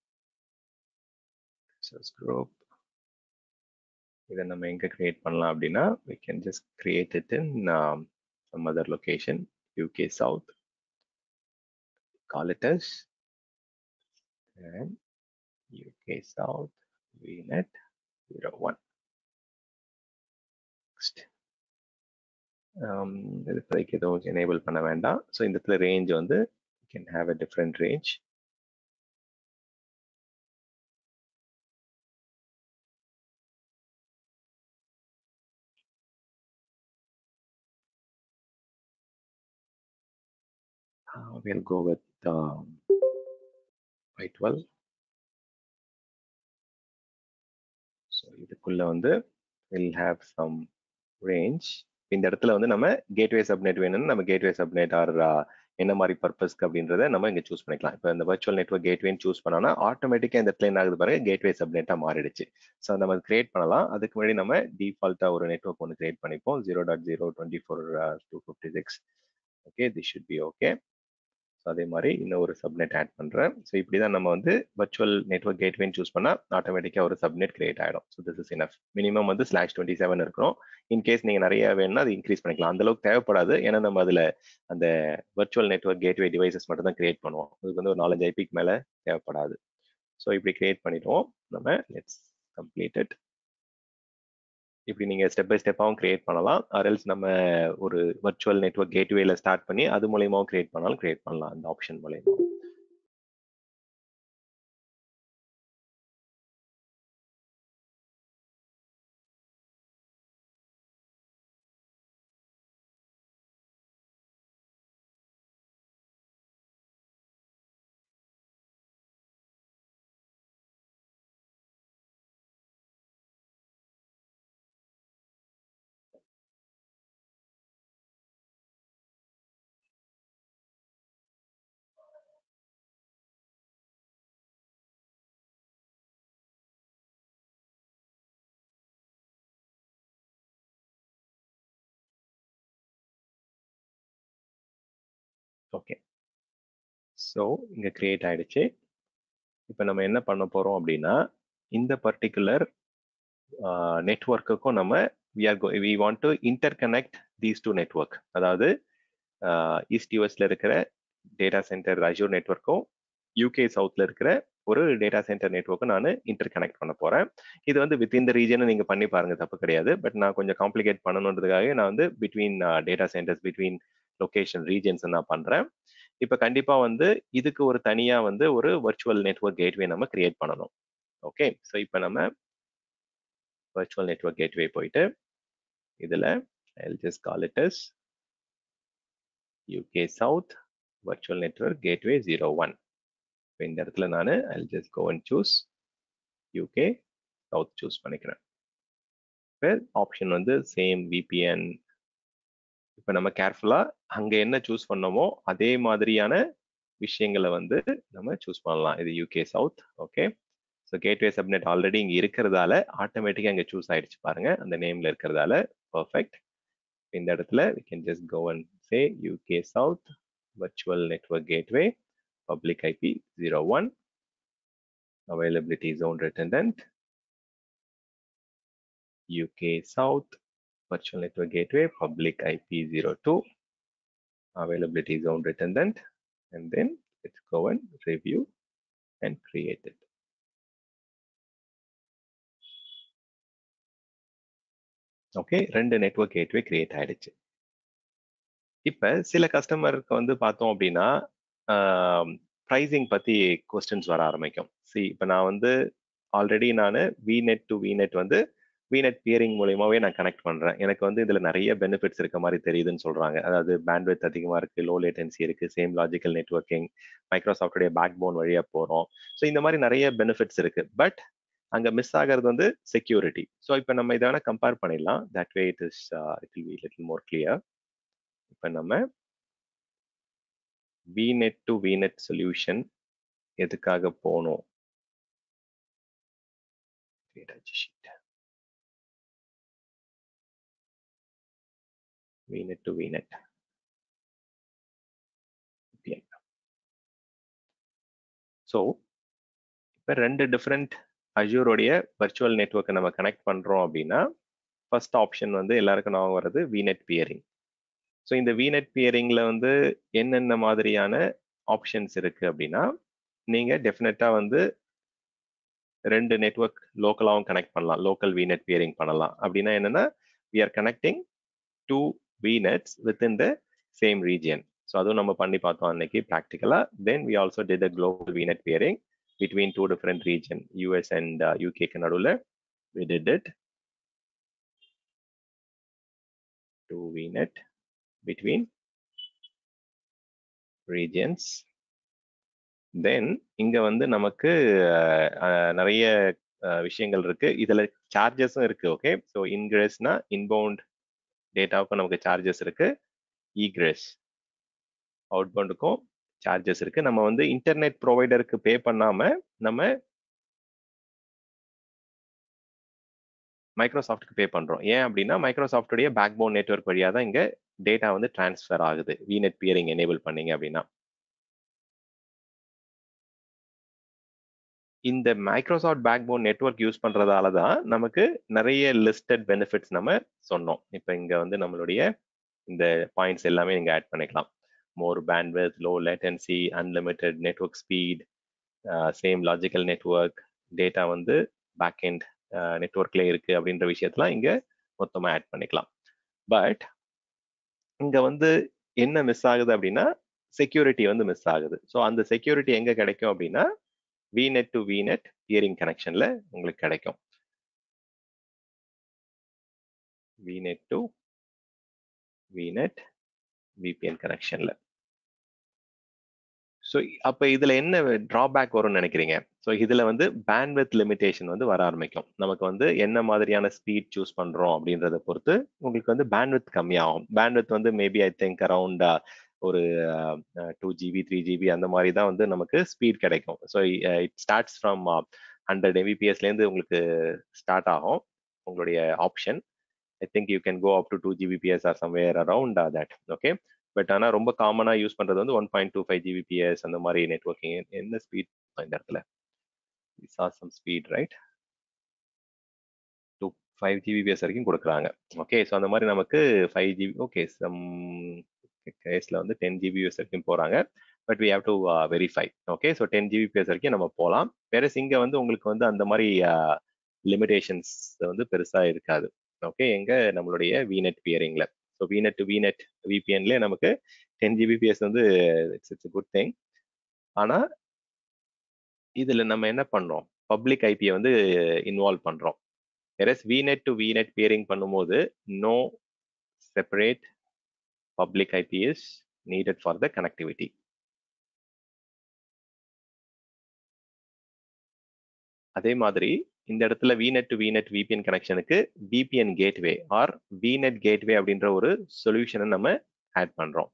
this group இதை நம்ம எங்க கிரியேட் பண்ணலாம் அப்படின்னா we can just create it in um, some other location UK South call it as and UK South VNet 01 next um, இது இப்போதைக்கு எதுவும் எனேபிள் பண்ண வேண்டாம் ஸோ இந்த இடத்துல ரேஞ்ச் வந்து you can have a different range Uh, we'll go with um, Y12. So இதுக்குள்ள வந்து will have some range. இந்த இடத்துல வந்து நம்ம கேட்வே சப்நெட் வேணும்னு நம்ம கேட்வே சப்நெட் ஆர் என்ன மாதிரி பர்பஸ்க்கு அப்படின்றத நம்ம இங்க சூஸ் பண்ணிக்கலாம் இப்போ இந்த வர்ச்சுவல் நெட்ஒர்க் கேட்வேன்னு சூஸ் பண்ணோம்னா ஆட்டோமேட்டிக்கா இந்த இடத்துல என்ன ஆகுது பாருங்க கேட்வே சப்நெட்டா மாறிடுச்சு ஸோ நம்ம கிரியேட் பண்ணலாம் அதுக்கு முன்னாடி நம்ம டிஃபால்ட்டா ஒரு நெட்ஒர்க் ஒன்று கிரியேட் பண்ணிப்போம் zero dot zero twenty four two fifty six okay this should be okay so அதே மாதிரி இன்னொரு சப்நெட் ஆட் பண்ணுறேன் ஸோ இப்படி தான் நம்ம வந்து வர்ச்சுவல் நெட்ஒர்க் கேட்வேன்னு சூஸ் பண்ணால் ஆட்டோமேட்டிக்காக ஒரு சப்நெட் கிரியேட் ஆகிடும் so this is enough minimum வந்து ஸ்லாஷ் டுவெண்ட்டி செவன் இருக்கணும் இன்கேஸ் நீங்கள் நிறைய வேணும்னா அது இன்க்ரீஸ் பண்ணிக்கலாம் அந்த அளவுக்கு தேவைப்படாது ஏன்னா நம்ம அதில் அந்த வர்ச்சுவல் நெட்ஒர்க் கேட்வே டிவைசஸ் மட்டும் தான் கிரியேட் பண்ணுவோம் அதுக்கு வந்து ஒரு நாலஞ்சு ஐபிக்கு மேலே தேவைப்படாது ஸோ இப்படி கிரியேட் பண்ணிடுவோம் நம்ம லெட்ஸ் கம்ப்ளீட் இட் இப்படி நீங்க ஸ்டெப் பை ஸ்டெப்பாகவும் கிரியேட் பண்ணலாம் ஆர்எல்ஸ் நம்ம ஒரு வர்ச்சுவல் நெட்ஒர்க் கேட்வேல ஸ்டார்ட் பண்ணி அது மூலியமாவும் கிரியேட் பண்ணாலும் கிரியேட் பண்ணலாம் அந்த ஆப்ஷன் மூலயமா ஓகே ஸோ இங்க கிரியேட் ஆயிடுச்சு இப்போ நம்ம என்ன பண்ண போறோம் அப்படின்னா இந்த பர்டிகுலர் நெட்ஒர்க்குக்கும் நம்ம we or we want to interconnect these two network அதாவது ஈஸ்ட் யூஎஸ்ல இருக்கிற டேட்டா சென்டர் அஜூர் நெட்ஒர்க்கும் யூகே சவுத்ல இருக்கிற ஒரு டேட்டா சென்டர் நெட்ஒர்க்கும் நான் இன்டர் கனெக்ட் பண்ண போறேன் இது வந்து வித் இந்த ரீஜனை நீங்க பண்ணி பாருங்க தப்பு கிடையாது பட் நான் கொஞ்சம் காம்ப்ளிகேட் பண்ணணுன்றதுக்காக நான் வந்து between data centers between location regions நான் பண்றேன் இப்ப கண்டிப்பா வந்து இதுக்கு ஒரு தனியா வந்து ஒரு வர்ச்சுவல் நெட்ஒர்க் கேட்வே நம்ம கிரியேட் பண்ணணும் ஓகே ஸோ இப்போ நம்ம வர்ச்சுவல் நெட்ஒர்க் கேட்வே போயிட்டு இதுல I just call it as UK south virtual network gateway zero one இப்போ இந்த இடத்துல நான் I just go and choose UK south choose பண்ணிக்கிறேன் இப்போ ஆப்ஷன் வந்து சேம் விபிஎன் இப்போ நம்ம கேர்ஃபுல்லாக அங்கே என்ன சூஸ் பண்ணோமோ அதே மாதிரியான விஷயங்களை வந்து நம்ம சூஸ் பண்ணலாம் இது UK south okay so gateway subnet already இங்கே இருக்கிறதால ஆட்டோமேட்டிக்காக இங்கே சூஸ் ஆயிடுச்சு பாருங்க அந்த நேம்ல இருக்கிறதால பர்ஃபெக்ட் இந்த இடத்துல we can just go and say UK south virtual network gateway public IP 01 availability zone redundant UK South virtual network gateway public IP 02 availability zone redundant and then let's go and review and create it okay ரெண்டு network gateway create ஆயிடுச்சு இப்ப சில கஸ்டமருக்கு வந்து பார்த்தோம் அப்படின்னா pricing பத்தி questions வர ஆரம்பிக்கும் சி இப்போ நான் வந்து ஆல்ரெடி நான் விநெட் டு விநெட் வந்து விநெட் பியரிங் மூலியமாவே நான் கனெக்ட் பண்றேன் எனக்கு வந்து இதுல நிறைய பெனிஃபிட்ஸ் இருக்க மாதிரி தெரியுதுன்னு சொல்றாங்க அதாவது பேண்ட்வித் அதிகமா இருக்கு லோ லேட்டன்சி இருக்கு சேம் லாஜிக்கல் நெட்ஒர்க்கிங் மைக்ரோசாஃப்டுடைய பேக் போன் வழியா போறோம் ஸோ இந்த மாதிரி நிறைய பெனிஃபிட்ஸ் இருக்கு பட் அங்க மிஸ் ஆகிறது வந்து செக்யூரிட்டி ஸோ இப்போ நம்ம இதை வேணா கம்பேர் பண்ணிடலாம் that way it is it will be little more clear இப்போ நம்ம விநெட் டு விநெட் சொல்யூஷன் எதுக்காக போகணும் விநெட் டு விநெட் ஸோ இப்போ ரெண்டு டிஃப்ரெண்ட் அஜூரோடைய வர்ச்சுவல் நெட்ஒர்க்கை நம்ம கனெக்ட் பண்ணுறோம் அப்படின்னா ஃபர்ஸ்ட் ஆப்ஷன் வந்து எல்லாருக்கும் நான் வர்றது விநெட் பியரிங் ஸோ இந்த விநெட் பியரிங்கில் வந்து என்னென்ன மாதிரியான ஆப்ஷன்ஸ் இருக்கு அப்படின்னா நீங்கள் டெஃபினட்டாக வந்து ரெண்டு நெட்ஒர்க் லோக்கலாகவும் கனெக்ட் பண்ணலாம் லோக்கல் விநெட் பியரிங் பண்ணலாம் அப்படின்னா என்னன்னா we are connecting two VNets with in the same region so அதுவும் நம்ம பண்ணி பார்த்தோம் அன்னைக்கு ப்ராக்டிக்கலாக then we also did a global VNet peering between two different region US and uh, UK நடுவுல we did it to VNet between regions then இங்க வந்து நமக்கு நிறைய விஷயங்கள் இருக்கு இதுல சார்ஜஸும் இருக்கு ஓகே ஸோ இன்கிரஸ்னா இன்பவுண்ட் டேட்டாவுக்கும் நமக்கு சார்ஜஸ் இருக்கு ஈக்ரெஸ் அவுட்பவுண்டுக்கும் சார்ஜஸ் இருக்கு நம்ம வந்து இன்டர்நெட் ப்ரொவைடருக்கு பே பண்ணாம நம்ம மைக்ரோசாஃப்ட்க்கு பே பண்றோம் ஏன் அப்படின்னா மைக்ரோசாஃப்டுடைய பேக் போன் நெட்ஒர்க் வழியா தான் இங்க டேட்டா வந்து டிரான்ஸ்ஃபர் ஆகுது விநெட் பியரிங் எனேபிள் பண்ணீங்க அப்படின்னா இந்த Microsoft backbone network use பண்றதால தான் நமக்கு நிறைய லிஸ்டட் பெனிஃபிட்ஸ் நம்ம சொன்னோம் இப்போ இங்க வந்து நம்மளுடைய இந்த பாயிண்ட்ஸ் எல்லாமே நீங்க ஆட் பண்ணிக்கலாம் more bandwidth, low latency, unlimited network speed, uh, same logical network, data வந்து பேக்எண்ட் நெட்ஒர்க்ல இருக்கு அப்படின்ற விஷயத்தெல்லாம் இங்க மொத்தமா ஆட் பண்ணிக்கலாம் பட் இங்க வந்து என்ன மிஸ் ஆகுது அப்படின்னா செக்யூரிட்டி வந்து மிஸ் ஆகுது ஸோ அந்த செக்யூரிட்டி எங்க கிடைக்கும் அப்படின்னா விநெட் டு விநெட் பியரிங் கனெக்ஷன்ல உங்களுக்கு கிடைக்கும் விநெட் டு விநெட் விபிஎன் கனெக்ஷன்ல ஸோ அப்போ இதுல என்ன டிராபேக் வரும்னு நினைக்கிறீங்க ஸோ இதுல வந்து பேண்ட்வித் லிமிடேஷன் வந்து வர ஆரம்பிக்கும் நமக்கு வந்து என்ன மாதிரியான ஸ்பீட் சூஸ் பண்றோம் அப்படின்றத பொறுத்து உங்களுக்கு வந்து பேண்ட்வித் கம்மியாகும் பேண்ட்வித் வந்து மேபி ஐ திங்க் அரவுண்ட் ஒரு டூ ஜிபி த்ரீ ஜிபி அந்த மாதிரி தான் வந்து நமக்கு ஸ்பீட் கிடைக்கும் so it starts from hundred எம்பிபிஎஸ்லேருந்து உங்களுக்கு ஸ்டார்ட் ஆகும் உங்களுடைய option I think you can go up to two Gbps or somewhere around that okay but ஆனால் ரொம்ப காமனாக யூஸ் பண்ணுறது வந்து one point two five Gbps அந்த மாதிரி நெட்ஒர்க்கிங் என்ன ஸ்பீட் இந்த இடத்துல some speed right two five Gbps வரைக்கும் கொடுக்குறாங்க ஓகே ஸோ அந்த மாதிரி நமக்கு ஃபைவ் ஜிபி ஓகே சம் கேஸில் வந்து டென் ஜிபிஎஸ் வரைக்கும் போகிறாங்க but we have to verify okay so ten Gbps வரைக்கும் நம்ம போகலாம் வேற இங்கே வந்து உங்களுக்கு வந்து அந்த மாதிரி லிமிடேஷன்ஸ் வந்து பெருசாக இருக்காது ஓகே எங்க நம்மளுடைய விநெட் பியரிங்ல ஸோ விநெட் டு விநெட் விபிஎன்ல நமக்கு டென் ஜிபிபிஎஸ் வந்து இட்ஸ் இட்ஸ் குட் திங் ஆனா இதுல நம்ம என்ன பண்றோம் பப்ளிக் ஐபியை வந்து இன்வால்வ் பண்றோம் whereas VNet to VNet peering பண்ணும்போது no separate public IP is needed for the connectivity அதே மாதிரி இந்த இடத்துல விநெட் டு விநெட் விபிஎன் கனெக்ஷனுக்கு VPN gateway or VNet gateway அப்படின்ற ஒரு சொல்யூஷனை நம்ம ஆட் பண்றோம்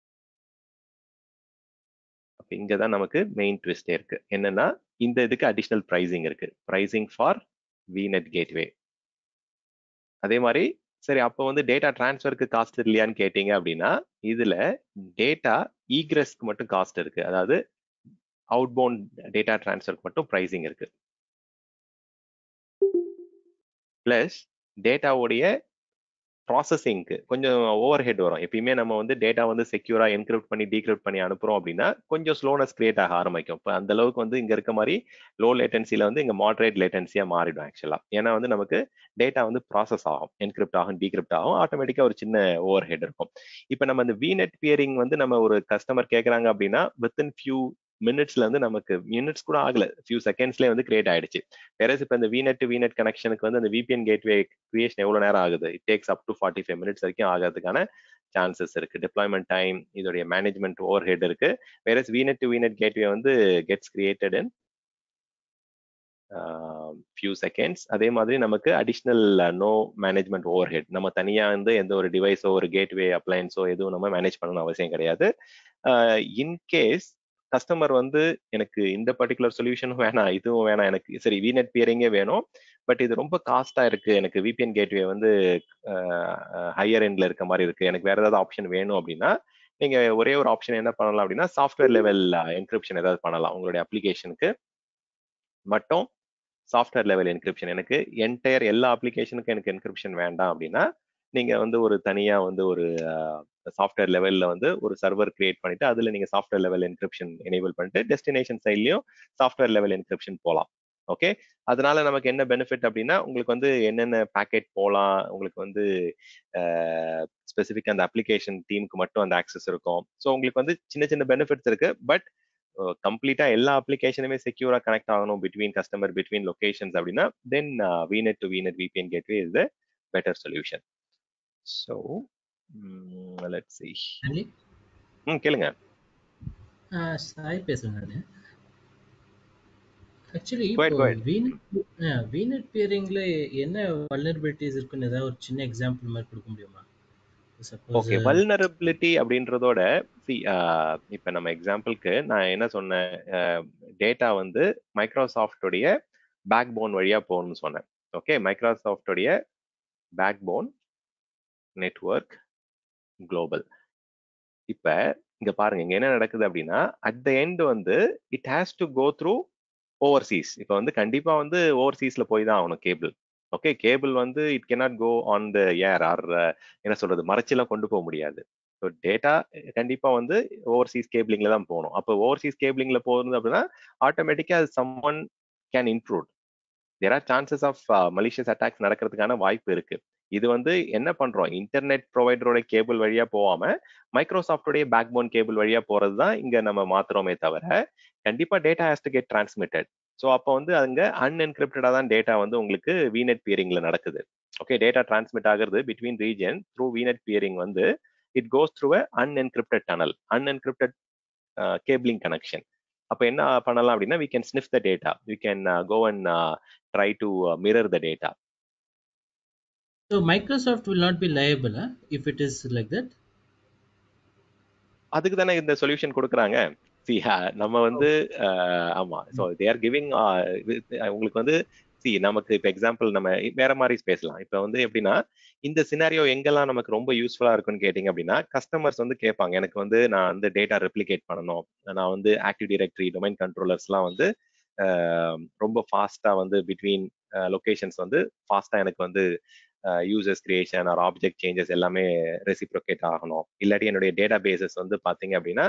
இங்க தான் நமக்கு மெயின் ட்விஸ்டே இருக்கு என்னன்னா இந்த இதுக்கு அடிஷனல் ப்ரைசிங் இருக்கு ப்ரைசிங் ஃபார் விநெட் கேட்வே அதே மாதிரி சரி அப்போ வந்து டேட்டா டிரான்ஸ்ஃபருக்கு காஸ்ட் இல்லையான்னு கேட்டீங்க அப்படின்னா இதுல டேட்டா ஈக்ரெஸ்க்கு மட்டும் காஸ்ட் இருக்கு அதாவது அவுட்பவுண்ட் டேட்டா டிரான்ஸ்ஃபருக்கு மட்டும் ப்ரைசிங் இருக்கு பிளஸ் டேட்டாவுடைய ப்ராசஸிங்க்கு கொஞ்சம் ஓவர் ஹெட் வரும் எப்பயுமே நம்ம வந்து டேட்டா வந்து செக்யூரா என்கிரிப்ட் பண்ணி டீக்ரிப்ட் பண்ணி அனுப்புறோம் அப்படின்னா கொஞ்சம் ஸ்லோனஸ் கிரியேட் ஆக ஆரம்பிக்கும் இப்போ அந்த அளவுக்கு வந்து இங்க இருக்க மாதிரி லோ லேட்டன்சில வந்து இங்க மாடரேட் லேட்டன்சியா மாறிடும் ஆக்சுவலா ஏன்னா வந்து நமக்கு டேட்டா வந்து ப்ராசஸ் ஆகும் என்கிரிப்ட் ஆகும் டீக்ரிப்ட் ஆகும் ஆட்டோமேட்டிக்கா ஒரு சின்ன ஓவர் ஹெட் இருக்கும் இப்போ நம்ம இந்த விநெட் பியரிங் வந்து நம்ம ஒரு கஸ்டமர் கேட்கறாங்க அப்படின்னா வித்தின் ஃபியூ மினிட்ஸ்ல இருந்து நமக்கு மினிட்ஸ் கூட ஆகல ஃபியூ செகண்ட்ஸ்லேயே வந்து கிரியேட் ஆயிடுச்சு வேற இப்போ இந்த விநெட் விநெட் கனெக்ஷனுக்கு வந்து அந்த விபிஎன் கேட்வே கிரியேஷன் எவ்வளவு நேரம் ஆகுது it takes up to forty five minutes வரைக்கும் ஆகிறதுக்கான சான்சஸ் இருக்கு டிப்ளாய்மெண்ட் டைம் இதோடைய மேனேஜ்மெண்ட் ஓவர் ஹெட் இருக்கு வேற விநெட் டு விநெட் கேட்வே வந்து gets created in few seconds அதே மாதிரி நமக்கு additional no management overhead நம்ம தனியா வந்து எந்த ஒரு டிவைஸோ ஒரு கேட்வே அப்ளைன்ஸோ எதுவும் நம்ம மேனேஜ் பண்ணணும் அவசியம் கிடையாது இன்கேஸ் கஸ்டமர் வந்து எனக்கு இந்த பர்டிகுலர் சொல்யூஷனும் வேணாம் இதுவும் வேணாம் எனக்கு சரி விநெட் பியரிங்கே வேணும் பட் இது ரொம்ப காஸ்டா இருக்கு எனக்கு விபிஎன் கேட்வே வந்து ஹையர் எண்ட்ல இருக்க மாதிரி இருக்கு எனக்கு வேற ஏதாவது ஆப்ஷன் வேணும் அப்படின்னா நீங்க ஒரே ஒரு ஆப்ஷன் என்ன பண்ணலாம் அப்படின்னா சாஃப்ட்வேர் லெவல் என்கிரிப்ஷன் ஏதாவது பண்ணலாம் உங்களுடைய அப்ளிகேஷனுக்கு மட்டும் சாஃப்ட்வேர் லெவல் என்கிரிப்ஷன் எனக்கு என்டையர் எல்லா அப்ளிகேஷனுக்கும் எனக்கு என்கிரிப்ஷன் வேண்டாம் அப்படின்னா நீங்க வந்து ஒரு தனியா வந்து ஒரு சாஃப்ட்வேர் லெவல்ல வந்து ஒரு சர்வர் கிரியேட் பண்ணிட்டு அதுல நீங்க சாஃப்ட்வேர் லெவல் என்கிரிப்ஷன் எனேபிள் பண்ணிட்டு டெஸ்டினேஷன் சைட்லயும் சாஃப்ட்வேர் லெவல் என்கிரிப்ஷன் போகலாம் ஓகே அதனால நமக்கு என்ன பெனிஃபிட் அப்படின்னா உங்களுக்கு வந்து என்னென்ன பேக்கெட் போகலாம் உங்களுக்கு வந்து ஸ்பெசிஃபிக் அந்த அப்ளிகேஷன் டீமுக்கு மட்டும் அந்த ஆக்சஸ் இருக்கும் ஸோ உங்களுக்கு வந்து சின்ன சின்ன பெனிஃபிட்ஸ் இருக்கு பட் கம்ப்ளீட்டா எல்லா அப்ளிகேஷனுமே செக்யூரா கனெக்ட் ஆகணும் பிட்வீன் கஸ்டமர் பிட்வீன் லொகேஷன்ஸ் அப்படின்னா then VNet to VNet VPN gateway is the better solution so let's see hmm கேளுங்க சாய் பேசுறேன் நான் ஆக்சுவலி Go ahead, இப்போ go ahead. வீனட் வீனட் பியரிங்ல என்ன வல்னரபிலிட்டிஸ் இருக்குன்னு ஏதாவது ஒரு சின்ன எக்ஸாம்பிள் மாதிரி கொடுக்க முடியுமா சப்போஸ் ஓகே வல்னரபிலிட்டி அப்படின்றதோட சி இப்போ நம்ம எக்ஸாம்பிளுக்கு நான் என்ன சொன்னேன் டேட்டா வந்து மைக்ரோசாஃப்டோடைய பேக் போன் வழியா போகணும்னு சொன்னேன் ஓகே மைக்ரோசாஃப்டோடைய பேக் போன் நெட்ஒர்க் குளோபல் இப்ப இங்க பாருங்க இங்க என்ன நடக்குது அப்படின்னா அட் த எண்ட் வந்து it has to go through overseas இப்போ வந்து கண்டிப்பா வந்து ஓவர்சீஸ்ல போய் தான் ஆகணும் கேபிள் ஓகே கேபிள் வந்து it cannot go on the air or என்ன சொல்றது மறைச்செல்லாம் கொண்டு போக முடியாது ஸோ டேட்டா கண்டிப்பா வந்து ஓவர்சீஸ் கேபிளிங்ல தான் போகணும் அப்போ ஓவர்சீஸ் கேபிளிங்ல போகுது அப்படின்னா ஆட்டோமேட்டிக்கா someone can include there are chances of malicious attacks நடக்கிறதுக்கான வாய்ப்பு இருக்கு இது வந்து என்ன பண்றோம் இன்டர்நெட் ப்ரொவைடரோட கேபிள் வழியா போகாம மைக்ரோசாஃப்டோடைய பேக் போன் கேபிள் வழியா போறது தான் இங்க நம்ம மாத்துறோமே தவிர கண்டிப்பா data has to get transmitted so அப்போ வந்து அங்க அன்என்கிரிப்டடா தான் டேட்டா வந்து உங்களுக்கு விநெட் பியரிங்ல நடக்குது ஓகே டேட்டா டிரான்ஸ்மிட் ஆகுறது between region through VNet peering வந்து it goes through a unencrypted tunnel unencrypted cabling connection அப்போ என்ன பண்ணலாம் அப்படின்னா we can sniff the data we can go and try to mirror the data so Microsoft will not be liable if it is like that அதுக்கு தானே இந்த solution கொடுக்குறாங்க C நம்ம வந்து அஹ், ஆமா ஸோ தேர் கிவிங் உங்களுக்கு வந்து சி நமக்கு இப்போ எக்ஸாம்பிள் நம்ம வேற மாதிரி பேசலாம் இப்போ வந்து எப்படின்னா இந்த சினாரியோ எங்கெல்லாம் நமக்கு ரொம்ப யூஸ்ஃபுல்லா இருக்குன்னு கேட்டிங்க அப்படின்னா கஸ்டமர்ஸ் வந்து கேட்பாங்க எனக்கு வந்து நான் வந்து டேட்டா ரெப்ளிகேட் பண்ணணும் நான் வந்து ஆக்டிவ் டைரக்டரி டொமைன் கண்ட்ரோலர்ஸ்லாம் வந்து அஹ், ரொம்ப ஃபாஸ்டா வந்து பிட்வீன் லொகேஷன்ஸ் வந்து ஃபாஸ்டா எனக்கு வந்து users creation or object changes எல்லாமே ரெசிப்ரோகேட் ஆகணும் இல்லாட்டி என்னுடைய டேட்டா பேசஸ் வந்து பாத்தீங்க அப்படின்னா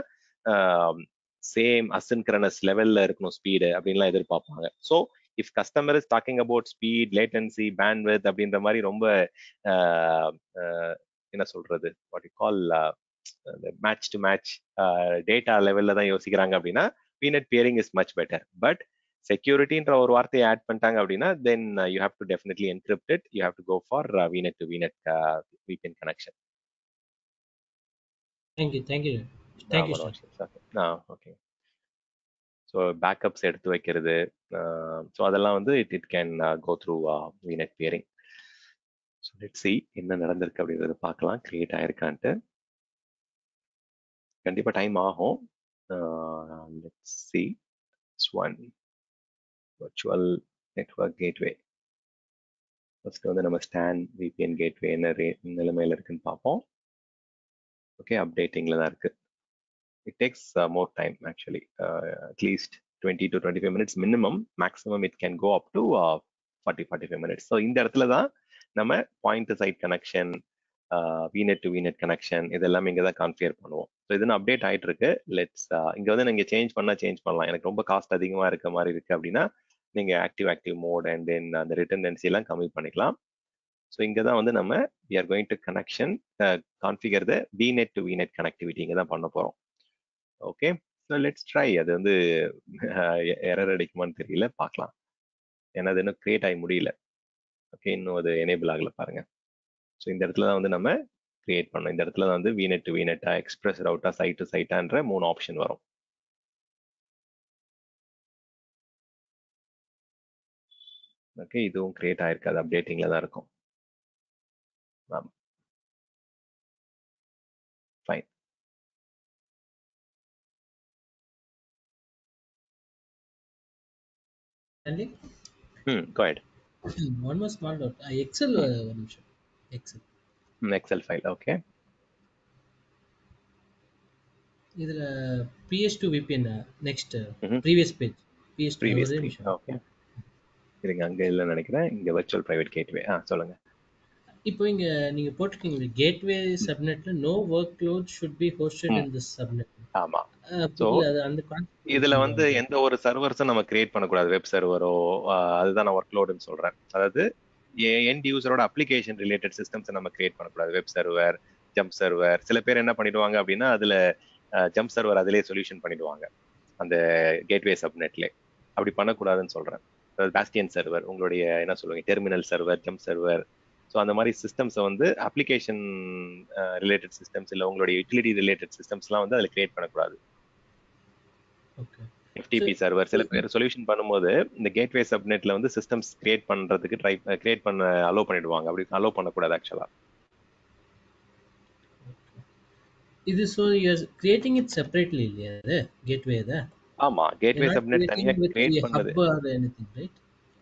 சேம் அசின்கிரனஸ் லெவல்ல இருக்கணும் ஸ்பீடு அப்படின்லாம் எதிர்பார்ப்பாங்க so if customer is talking about speed latency bandwidth அப்படின்ற மாதிரி ரொம்ப ஆஹ், ஆஹ், என்ன சொல்றது what you call match to match data லெவல்ல தான் யோசிக்கிறாங்க அப்படின்னா VNet peering is much better but செக்யூரிட்டின்ற ஒரு வார்த்தையை ஆட் பண்ணிட்டாங்க அப்படின்னா then you have to definitely encrypt it you have to go for VNet to VNet weekend connection thank you thank you thank you sir ah okay so backups எடுத்து வைக்கிறது so அதெல்லாம் வந்து it it can go through VNet peering so let see என்ன நடந்திருக்கு அப்படின்றத பார்க்கலாம் create ஆயிருக்கான்ட்டு கண்டிப்பாக டைம் ஆகும் let see one virtual network gateway first வந்து நம்ம ஸ்டான் விபிஎன் கேட்வே என்ன ரே நிலைமையில இருக்குன்னு பார்ப்போம் ஓகே அப்டேட்டிங்ல தான் இருக்கு it takes more time actually at least twenty to twenty five minutes minimum maximum it can go up to forty forty five minutes so இந்த இடத்துல தான் நம்ம point to site connection VNet to VNet connection இதெல்லாம் இங்கே தான் கான்ஃபியர் பண்ணுவோம் so இது update ஆயிட்டு இருக்கு லெட்ஸ் இங்க வந்து நீங்க சேஞ்ச் பண்ணா சேஞ்ச் பண்ணலாம் எனக்கு ரொம்ப காஸ்ட் அதிகமா இருக்க மாதிரி இருக்கு அப்படின்னா நீங்க active active mode and then அந்த ரிட்டர்டன்சி எல்லாம் கம்மி பண்ணிக்கலாம் ஸோ இங்கே தான் வந்து நம்ம we are going to connection configure the VNet to VNet connectivity இங்கே தான் பண்ண போகிறோம் ஓகே ஸோ லெட்ஸ் ட்ரை அது வந்து எரர் அடிக்குமான்னு தெரியல பார்க்கலாம் ஏன்னா அது இன்னும் கிரியேட் ஆகி முடியல ஓகே இன்னும் அது எனேபிள் ஆகல பாருங்க ஸோ இந்த இடத்துல தான் வந்து நம்ம கிரியேட் பண்ணோம் இந்த இடத்துல தான் வந்து விநெட் டு விநெட்டா எக்ஸ்பிரஸ் ரவுட்டா சைட் டு சைட்டான்ற மூணு ஆப்ஷன் வரும் ஓகே இதுவும் கிரியேட் ஆயிருக்கு அது அப்டேட்டிங்ல தான் இருக்கும் ஃபைன் Andy? ம் கோயட் One more small doubt. Uh, Excel uh, ஒரு நிமிஷம் எக்ஸல் எக்ஸல் ஃபைல் ஓகே இதுல பிஎஸ் டு விபிஎன் நெக்ஸ்ட் ம்ஹும். Previous page PS to previous ஒரே நிமிஷம் ஓகே இருங்க அங்க இல்லைன்னு நினைக்கிறேன் இங்க வர்ச்சுவல் பிரைவேட் கேட்வே ஆ சொல்லுங்க இப்போ இங்க நீங்க போட்டிருக்கீங்க கேட்வே சப்நெட்ல no workload should be hosted in this subnet ஆமா So, அது அந்த concept இதுல வந்து எந்த ஒரு சர்வர்ஸும் நம்ம கிரியேட் பண்ணக்கூடாது வெப் சர்வரோ அதுதான் நான் ஒர்க் லோடுன்னு சொல்றேன் அதாவது எண்ட் யூசரோட அப்ளிகேஷன் ரிலேட்டட் சிஸ்டம்ஸ் நம்ம கிரியேட் பண்ணக்கூடாது வெப் சர்வர் ஜம்ப் சர்வர் சில பேர் என்ன பண்ணிடுவாங்க அப்படின்னா அதுல ஜம்ப் சர்வர் அதிலே சொல்யூஷன் பண்ணிடுவாங்க அந்த கேட்வே சப்நெட்ல அப்படி பண்ணக்கூடாதுன்னு சொல்றேன் அதாவது பாஸ்டியன் சர்வர் உங்களுடைய என்ன சொல்லுவீங்க terminal server jump server so அந்த மாதிரி சிஸ்டம்ஸை வந்து அப்ளிகேஷன் ரிலேட்டட் சிஸ்டம்ஸ் இல்லை உங்களுடைய யூட்டிலிட்டி ரிலேட்டட் சிஸ்டம்ஸ்லாம் வந்து அதில் கிரியேட் பண்ணக்கூடாது ஓகே எஃப்டிபி சர்வர் சில பேர் சொல்யூஷன் பண்ணும்போது இந்த கேட்வே சப்நெட்ல வந்து சிஸ்டம்ஸ் கிரியேட் பண்றதுக்கு ட்ரை கிரியேட் பண்ண அலோவ் பண்ணிடுவாங்க அப்படி அலோவ் பண்ணக்கூடாது ஆக்சுவலா இது so you're creating it separately இல்லையா அது கேட்வே அது ஆமா கேட்வே சப்நெட் தனியா கிரியேட் பண்ணது ஹப் ஆர் எனிதிங் ரைட்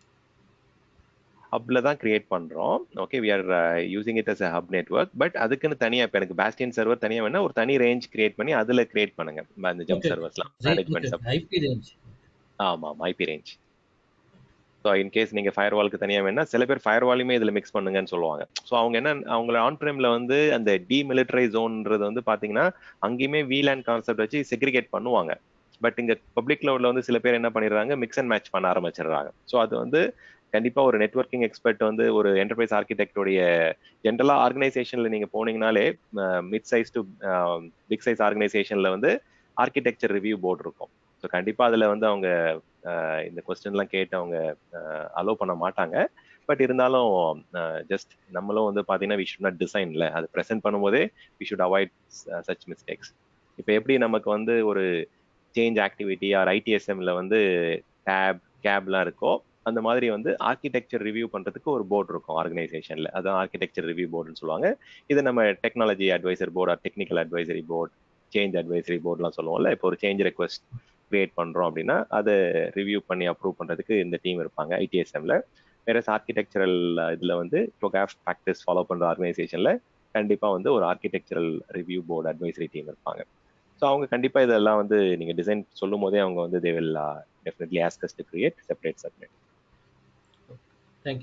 ஹப்ல தான் கிரியேட் பண்றோம் okay we are using it as hub network but அதுக்குன்னு தனியா இப்போ எனக்கு பாஸ்டியன் சர்வர் தனியா வேணா ஒரு தனி ரேஞ்ச் கிரியேட் பண்ணி அதுல கிரியேட் பண்ணுங்க அந்த ஜம்ப் Okay. சர்வர்ஸ்லாம் மேனேஜ்மெண்ட் சப் ஐபி ரேஞ்ச் ஆமா ஆமா ஐபி ரேஞ்ச் ஸோ இன்கேஸ் நீங்க ஃபயர் வாலுக்கு தனியா வேணா சில பேர் ஃபயர் வாலுமே இதுல மிக்ஸ் பண்ணுங்கன்னு சொல்லுவாங்க ஸோ அவங்க என்ன அவங்கள ஆன் பிரேம்ல வந்து அந்த டிமிலிட்டரி ஜோன்ன்றது வந்து பாத்தீங்கன்னா அங்கேயுமே வீலேண்ட் கான்செப்ட் வச்சு செக்ரிகேட் பண்ணுவாங்க பட் இங்க பப்ளிக் லெவல்ல வந்து சில பேர் என்ன பண்ணிடுறாங்க மிக்ஸ் அண்ட் மேட்ச் பண்ண ஆரம்பிச்சிடுறாங்க ஸோ அது வந்து கண்டிப்பா ஒரு நெட்வொர்க்கிங் எக்ஸ்பர்ட் வந்து ஒரு என்டர்பிரைஸ் ஆர்கிடெக்டோடைய ஜென்ரலா ஆர்கனைசேஷன்ல நீங்க போனீங்கனாலே mid size to big size ஆர்கனைசேஷன்ல வந்து ஆர்கிடெக்சர் ரிவ்யூ போர்டு இருக்கும் ஸோ கண்டிப்பா அதுல வந்து அவங்க அஹ், இந்த கொஸ்டின்லாம் கேட்டு அவங்க அலோவ் பண்ண மாட்டாங்க பட் இருந்தாலும் ஜஸ்ட் நம்மளும் வந்து பாத்தீங்கன்னா வி ஷுட் நாட் டிசைன்ல அது ப்ரெசென்ட் பண்ணும்போதே we should avoid such mistakes இப்போ எப்படி நமக்கு வந்து ஒரு சேஞ்ச் ஆக்டிவிட்டி ஆர் ஐடிஎஸ்எம்ல வந்து டேப் கேப்லாம் இருக்கோ அந்த மாதிரி வந்து ஆர்கிடெக்சர் ரிவ்யூ பண்றதுக்கு ஒரு போர்டு இருக்கும் ஆர்கனைசேஷன்ல அதான் ஆர்கிடெக்சர் ரிவ்யூ போர்டுன்னு சொல்லுவாங்க இது நம்ம technology advisor board or technical advisory board change advisory போர்டுலாம் சொல்லுவோம்ல இப்போ ஒரு சேஞ்ச் ரெக்வஸ்ட் கிரியேட் பண்றோம் அப்படின்னா அதை ரிவ்யூ பண்ணி அப்ரூவ் பண்றதுக்கு இந்த டீம் இருப்பாங்க ஐடிஎஸ்எம்ல வேற ஆர்கிடெக்சரல் இதுல வந்து டொகாஃப் ப்ராக்டிஸ் ஃபாலோ பண்ற ஆர்கனைசேஷன்ல கண்டிப்பா வந்து ஒரு architectural review board advisory team இருப்பாங்க ஸோ அவங்க கண்டிப்பா இதெல்லாம் வந்து நீங்க டிசைன் சொல்லும் போதே அவங்க வந்து they will definitely ask us to create separate subnet thank you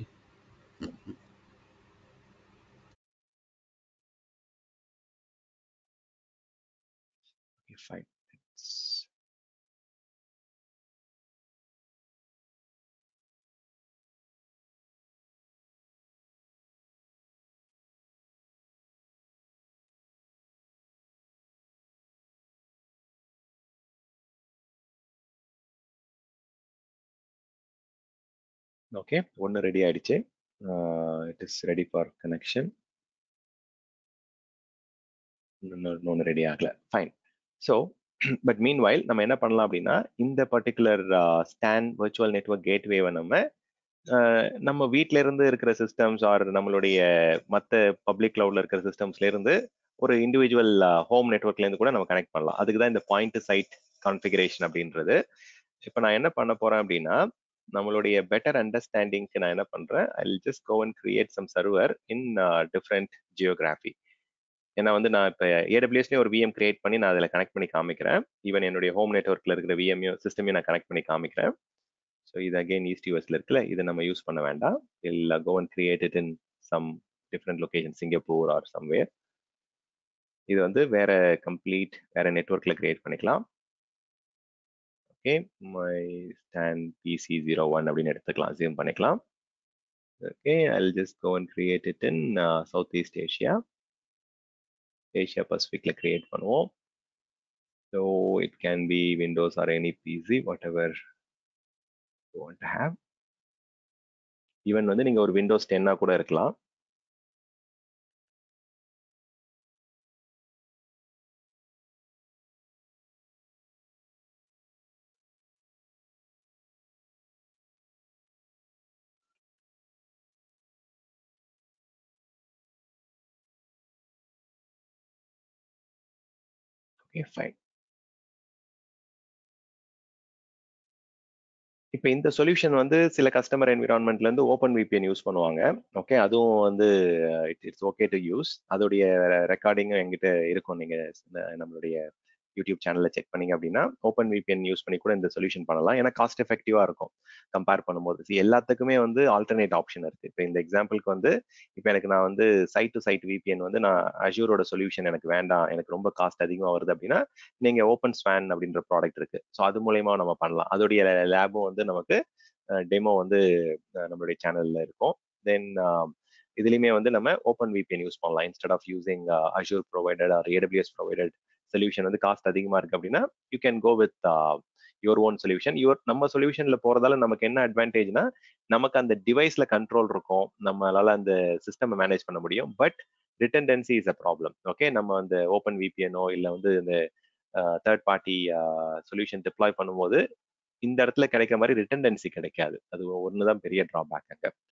fine. It's- okay ஒன்று ரெடி ஆயிடுச்சு it is ready for connection இன்னொன்று ரெடி ஆகல fine so but meanwhile நம்ம என்ன பண்ணலாம் அப்படின்னா இந்த பர்டிகுலர் ஸ்டான் வர்ச்சுவல் நெட்ஒர்க் கேட்வேவை நம்ம அஹ், நம்ம வீட்ல இருந்து இருக்கிற சிஸ்டம்ஸ் ஆர் நம்மளுடைய மற்ற பப்ளிக் கிளவுட்ல இருக்கிற சிஸ்டம்ஸ்ல இருந்து ஒரு இண்டிவிஜுவல் ஹோம் நெட்ஒர்க்ல இருந்து கூட நம்ம கனெக்ட் பண்ணலாம் அதுக்கு தான் இந்த பாயிண்ட் சைட் கான்ஃபிகரேஷன் அப்படின்றது இப்போ நான் என்ன பண்ண போறேன் அப்படின்னா நம்மளுடைய பெட்டர் அண்டர்ஸ்டாண்டிங்க்கு நான் என்ன பண்றேன் I just go and create some server in different geography ஏன்னா வந்து நான் இப்போ ஏடபிள்யூஎஸ்லேயே ஒரு விஎம் கிரியேட் பண்ணி நான் அதில் கனெக்ட் பண்ணி காமிக்கிறேன் ஈவன் என்னுடைய ஹோம் நெட்ஒர்க்கில் இருக்கிற விஎம்யூ சிஸ்டமையும் நான் கனெக்ட் பண்ணி காமிக்கிறேன் ஸோ இது அகைன் ஈஸ்ட் யூஎஸ்ல இருக்குல்ல இதை நம்ம யூஸ் பண்ண வேண்டாம் இல்லை go and create it in some different location Singapore or somewhere இது வந்து வேற கம்ப்ளீட் வேற நெட்ஒர்க்ல கிரியேட் பண்ணிக்கலாம் okay my stand PC zero one அப்படின்னு எடுத்துக்கலாம் ஜூம் பண்ணிக்கலாம் okay I just go and create it in South East Asia Asia பசிபிக்ல கிரியேட் பண்ணுவோம் so it can be Windows or any PC whatever you want to have even வந்து நீங்க ஒரு Windows டென்னா கூட இருக்கலாம் ஓகே ஃபைன் இப்போ இந்த solution வந்து சில கஸ்டமர் என்விரான்மெண்ட்ல இருந்து ஓப்பன் விபிஎன் யூஸ் பண்ணுவாங்க ஓகே அதுவும் வந்து இட்ஸ் ஓகே டு யூஸ் அதோடைய ரெக்கார்டிங்கும் எங்கிட்ட இருக்கும் நீங்க நம்மளுடைய யூடியூப் சேனல்ல செக் பண்ணீங்க அப்படின்னா ஓப்பன் விபிஎன் யூஸ் பண்ணி கூட இந்த சொல்யூஷன் பண்ணலாம் ஏன்னா காஸ்ட் எஃபெக்டிவா இருக்கும் கம்பேர் பண்ணும்போது எல்லாத்துக்குமே வந்து ஆல்டர்னேட் ஆப்ஷன் இருக்கு இப்போ இந்த எக்ஸாம்பிளுக்கு வந்து இப்போ எனக்கு நான் வந்து சைட் டு சைட் விபிஎன் வந்து நான் அஜூரோட சொல்யூஷன் எனக்கு வேண்டாம் எனக்கு ரொம்ப காஸ்ட் அதிகமாக வருது அப்படின்னா நீங்க ஓப்பன் ஸ்பேன் அப்படின்ற ப்ராடக்ட் இருக்கு ஸோ அது மூலயமா நம்ம பண்ணலாம் அதோடைய லேபும் வந்து நமக்கு டெமோ வந்து நம்மளுடைய சேனல்ல இருக்கும் தென் இதுலயுமே வந்து நம்ம ஓப்பன் விபிஎன் யூஸ் பண்ணலாம் instead of using Azure provided or AWS provided solution வந்து காஸ்ட் அதிகமா இருக்கு அப்படின்னா you can go with your own solution your நம்ம சொல்யூஷன்ல போறதால நமக்கு என்ன அட்வான்டேஜ்னா நமக்கு அந்த டிவைஸ்ல கண்ட்ரோல் இருக்கும் நம்மளால அந்த சிஸ்டம் மேனேஜ் பண்ண முடியும் but redundancy is a problem okay நம்ம அந்த ஓப்பன் விபிஎனோ இல்லை வந்து இந்த தேர்ட் பார்ட்டி சொல்யூஷன் டிப்ளாய் பண்ணும்போது இந்த இடத்துல கிடைக்கிற மாதிரி ரிட்டன்டென்சி கிடைக்காது அது ஒண்ணுதான் பெரிய டிராபேக் அங்க